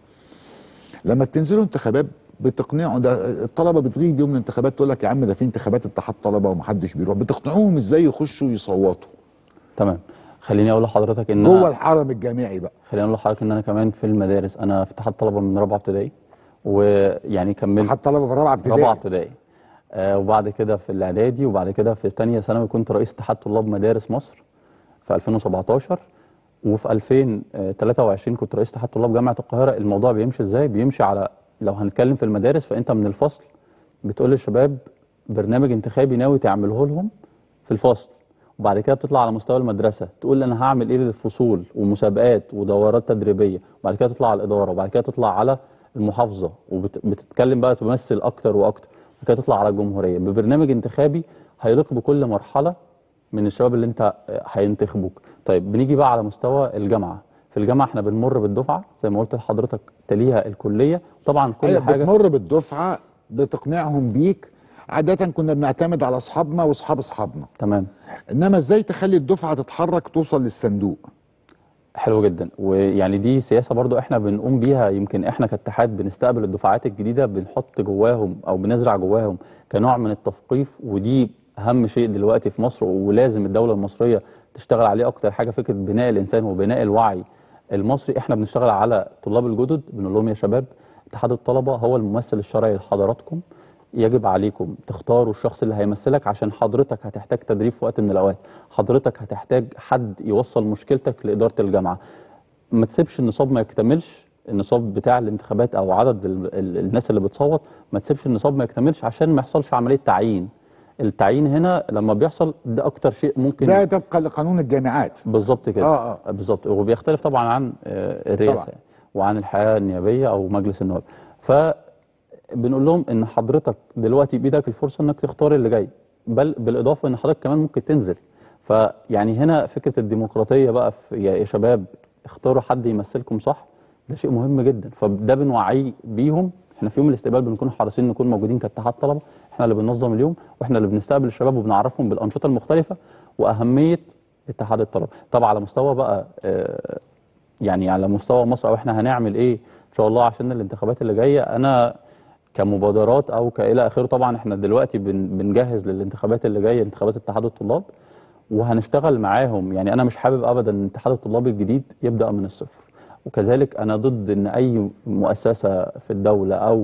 لما بتنزلوا انتخابات بتقنعوا ده الطلبه بتغيب يوم الانتخابات تقول لك يا عم ده في انتخابات اتحاد طلبه ومحدش بيروح بتقنعوهم ازاي يخشوا يصوتوا تمام خليني أقول لحضرتك إن جوه أنا الحرم الجامعي بقى خليني أقول لحضرتك إن أنا كمان في المدارس أنا في اتحاد طلبة من رابعة ابتدائي ويعني كملت اتحاد طلبه في رابعه ابتدائي رابعة ابتدائي آه وبعد كده في الإعدادي وبعد كده في تانية ثانوي كنت رئيس اتحاد طلاب مدارس مصر في 2017 وفي 2023 كنت رئيس اتحاد طلاب جامعة القاهرة الموضوع بيمشي ازاي بيمشي على لو هنتكلم في المدارس فانت من الفصل بتقول للشباب برنامج انتخابي ناوي تعمله لهم في الفصل وبعد كده بتطلع على مستوى المدرسة تقول انا هعمل ايه للفصول ومسابقات ودورات تدريبية وبعد كده تطلع على الإدارة وبعد كده تطلع على المحافظة وبتتكلم بقى تمثل أكتر وأكتر وبعد كده تطلع على الجمهورية ببرنامج انتخابي هيليق بكل مرحلة من الشباب اللي انت آه، هينتخبوك طيب بنيجي بقى على مستوى الجامعة في الجامعة احنا بنمر بالدفعة زي ما قلت لحضرتك تليها الكلية طبعا كل أيوة حاجة بتمر بالدفعه بتقنعهم بيك عاده كنا بنعتمد على اصحابنا واصحاب اصحابنا تمام انما ازاي تخلي الدفعه تتحرك توصل للصندوق حلو جدا ويعني دي سياسه برضو احنا بنقوم بيها يمكن احنا كاتحاد بنستقبل الدفعات الجديده بنحط جواهم او بنزرع جواهم كنوع من التثقيف ودي اهم شيء دلوقتي في مصر ولازم الدوله المصريه تشتغل عليه اكتر حاجه فكره بناء الانسان وبناء الوعي المصري احنا بنشتغل على طلاب الجدد بنقول لهم يا شباب اتحاد الطلبه هو الممثل الشرعي لحضراتكم يجب عليكم تختاروا الشخص اللي هيمثلك عشان حضرتك هتحتاج تدريب في وقت من الاوقات حضرتك هتحتاج حد يوصل مشكلتك لاداره الجامعه ما تسيبش النصاب ما يكتملش النصاب بتاع الانتخابات او عدد ال ال الناس اللي بتصوت ما تسيبش النصاب ما يكتملش عشان ما يحصلش عمليه تعيين التعيين هنا لما بيحصل ده اكتر شيء ممكن ده طبقا لقانون الجامعات بالظبط كده آه، آه. بالظبط وبيختلف طبعا عن آه، الرئاسه طبعاً. يعني وعن الحياه النيابيه او مجلس النواب فبنقول لهم ان حضرتك دلوقتي بايدك الفرصه انك تختار اللي جاي بل بالاضافه ان حضرتك كمان ممكن تنزل فيعني هنا فكره الديمقراطيه بقى في يا يا شباب اختاروا حد يمثلكم صح ده شيء مهم جدا فده بنوعي بيهم احنا في يوم الاستقبال بنكون حريصين نكون موجودين كاتحاد طلبه احنا اللي بننظم اليوم واحنا اللي بنستقبل الشباب وبنعرفهم بالانشطه المختلفه واهميه اتحاد الطلبه طبعا على مستوى بقى آه، يعني على مستوى مصر او احنا هنعمل ايه ان شاء الله عشان الانتخابات اللي جايه انا كمبادرات او كالى اخره طبعا احنا دلوقتي بن بنجهز للانتخابات اللي جايه انتخابات اتحاد الطلاب وهنشتغل معاهم يعني انا مش حابب ابدا ان اتحاد الطلاب الجديد يبدا من الصفر وكذلك انا ضد ان اي مؤسسه في الدوله او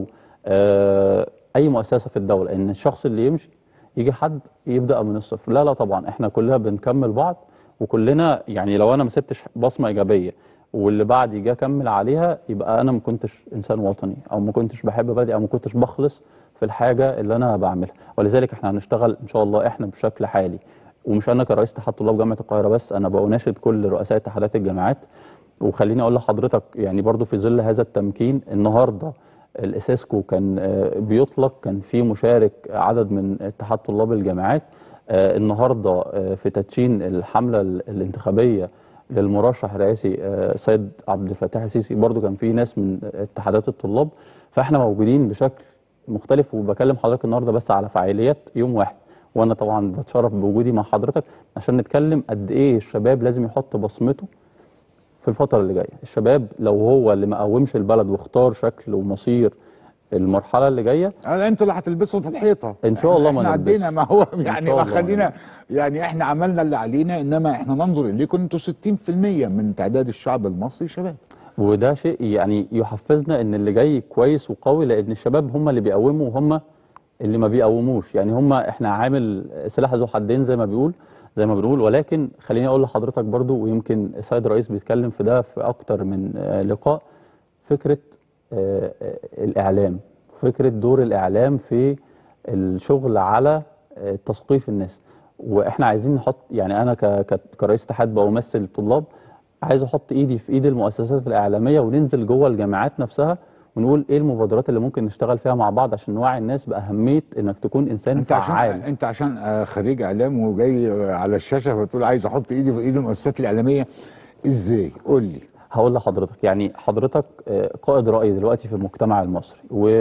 آه، اي مؤسسه في الدوله ان الشخص اللي يمشي يجي حد يبدا من الصفر لا لا طبعا احنا كلنا بنكمل بعض وكلنا يعني لو انا ما سبتش بصمه ايجابيه واللي بعدي جه اكمل عليها يبقى انا ما كنتش انسان وطني او ما كنتش بحب بلدي او ما كنتش بخلص في الحاجه اللي انا بعملها ولذلك احنا هنشتغل ان شاء الله احنا بشكل حالي ومش انا كرئيس اتحاد طلاب جامعه القاهره بس انا بناشد كل رؤساء اتحادات الجامعات وخليني اقول لحضرتك يعني برضو في ظل هذا التمكين النهارده الاساسكو كان آه، بيطلق كان في مشارك عدد من اتحاد طلاب الجامعات آه، النهارده آه، في تدشين الحمله ال- الانتخابيه للمرشح الرئاسي آه، سيد عبد الفتاح السيسي برضو كان في ناس من اتحادات الطلاب فاحنا موجودين بشكل مختلف وبكلم حضرتك النهارده بس على فعاليات يوم واحد وانا طبعا بتشرف بوجودي مع حضرتك عشان نتكلم قد ايه الشباب لازم يحط بصمته في الفترة اللي جاية الشباب لو هو اللي ما قومش البلد واختار شكل ومصير المرحلة اللي جاية آه، انتوا اللي هتلبسوا في الحيطه ان شاء الله ما احنا نلبسش. عدينا ما هو إن يعني شاء ما الله خلينا يعني احنا عملنا اللي علينا انما احنا ننظر اليكم انتوا 60% من تعداد الشعب المصري شباب وده شيء يعني يحفزنا ان اللي جاي كويس وقوي لان الشباب هم اللي بيقوموا وهم اللي ما بيقوموش يعني هم احنا عامل سلاح ذو حدين زي ما بيقول زي ما بنقول ولكن خليني اقول لحضرتك برضو ويمكن السيد الرئيس بيتكلم في ده في اكتر من آه، لقاء فكره آه، آه، الاعلام فكره دور الاعلام في الشغل على آه، تثقيف الناس واحنا عايزين نحط يعني انا ك- ك- كرئيس اتحاد بمثل الطلاب عايز احط ايدي في ايد المؤسسات الاعلاميه وننزل جوه الجامعات نفسها ونقول ايه المبادرات اللي ممكن نشتغل فيها مع بعض عشان نوعي الناس باهميه انك تكون انسان انت عشان فعال انت عشان آه، خريج اعلام وجاي آه، على الشاشه فتقول عايز احط ايدي في ايد المؤسسات الاعلاميه ازاي قول لي هقول لحضرتك يعني حضرتك آه، قائد رأي دلوقتي في المجتمع المصري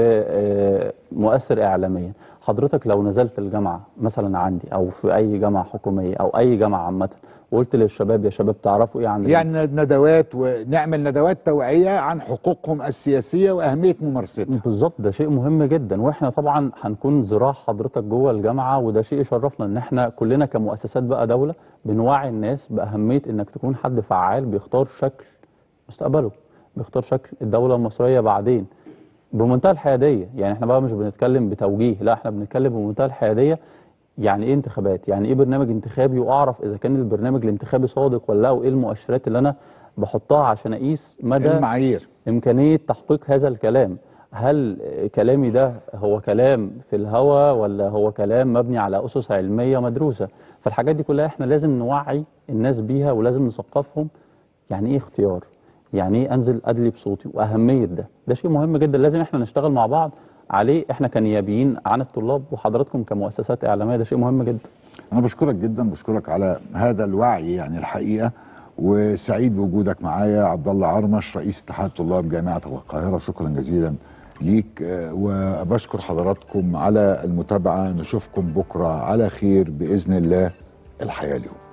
ومؤثر إعلاميا حضرتك لو نزلت الجامعة مثلا عندي أو في أي جامعة حكومية أو أي جامعة عامة وقلت للشباب يا شباب تعرفوا إيه عن يعني ندوات ونعمل ندوات توعيه عن حقوقهم السياسيه واهميه ممارستها بالظبط ده شيء مهم جدا واحنا طبعا هنكون ذراع حضرتك جوه الجامعه وده شيء يشرفنا ان احنا كلنا كمؤسسات بقى دوله بنوعي الناس باهميه انك تكون حد فعال بيختار شكل مستقبله بيختار شكل الدوله المصريه بعدين بمنتهى الحياديه يعني احنا بقى مش بنتكلم بتوجيه لا احنا بنتكلم بمنتهى الحياديه يعني ايه انتخابات يعني ايه برنامج انتخابي واعرف اذا كان البرنامج الانتخابي صادق ولا لا وايه المؤشرات اللي انا بحطها عشان اقيس مدى المعايير امكانيه تحقيق هذا الكلام هل كلامي ده هو كلام في الهوى ولا هو كلام مبني على اسس علميه مدروسه فالحاجات دي كلها احنا لازم نوعي الناس بيها ولازم نثقفهم يعني ايه اختيار يعني ايه انزل ادلي بصوتي واهميه ده ده شيء مهم جدا لازم احنا نشتغل مع بعض عليه احنا كنيابيين عن الطلاب وحضراتكم كمؤسسات اعلاميه ده شيء مهم جدا انا بشكرك جدا بشكرك على هذا الوعي يعني الحقيقه وسعيد بوجودك معايا عبد الله عرمش رئيس اتحاد طلاب جامعه القاهره شكرا جزيلا ليك آه، وبشكر حضراتكم على المتابعه نشوفكم بكره على خير باذن الله الحياه اليوم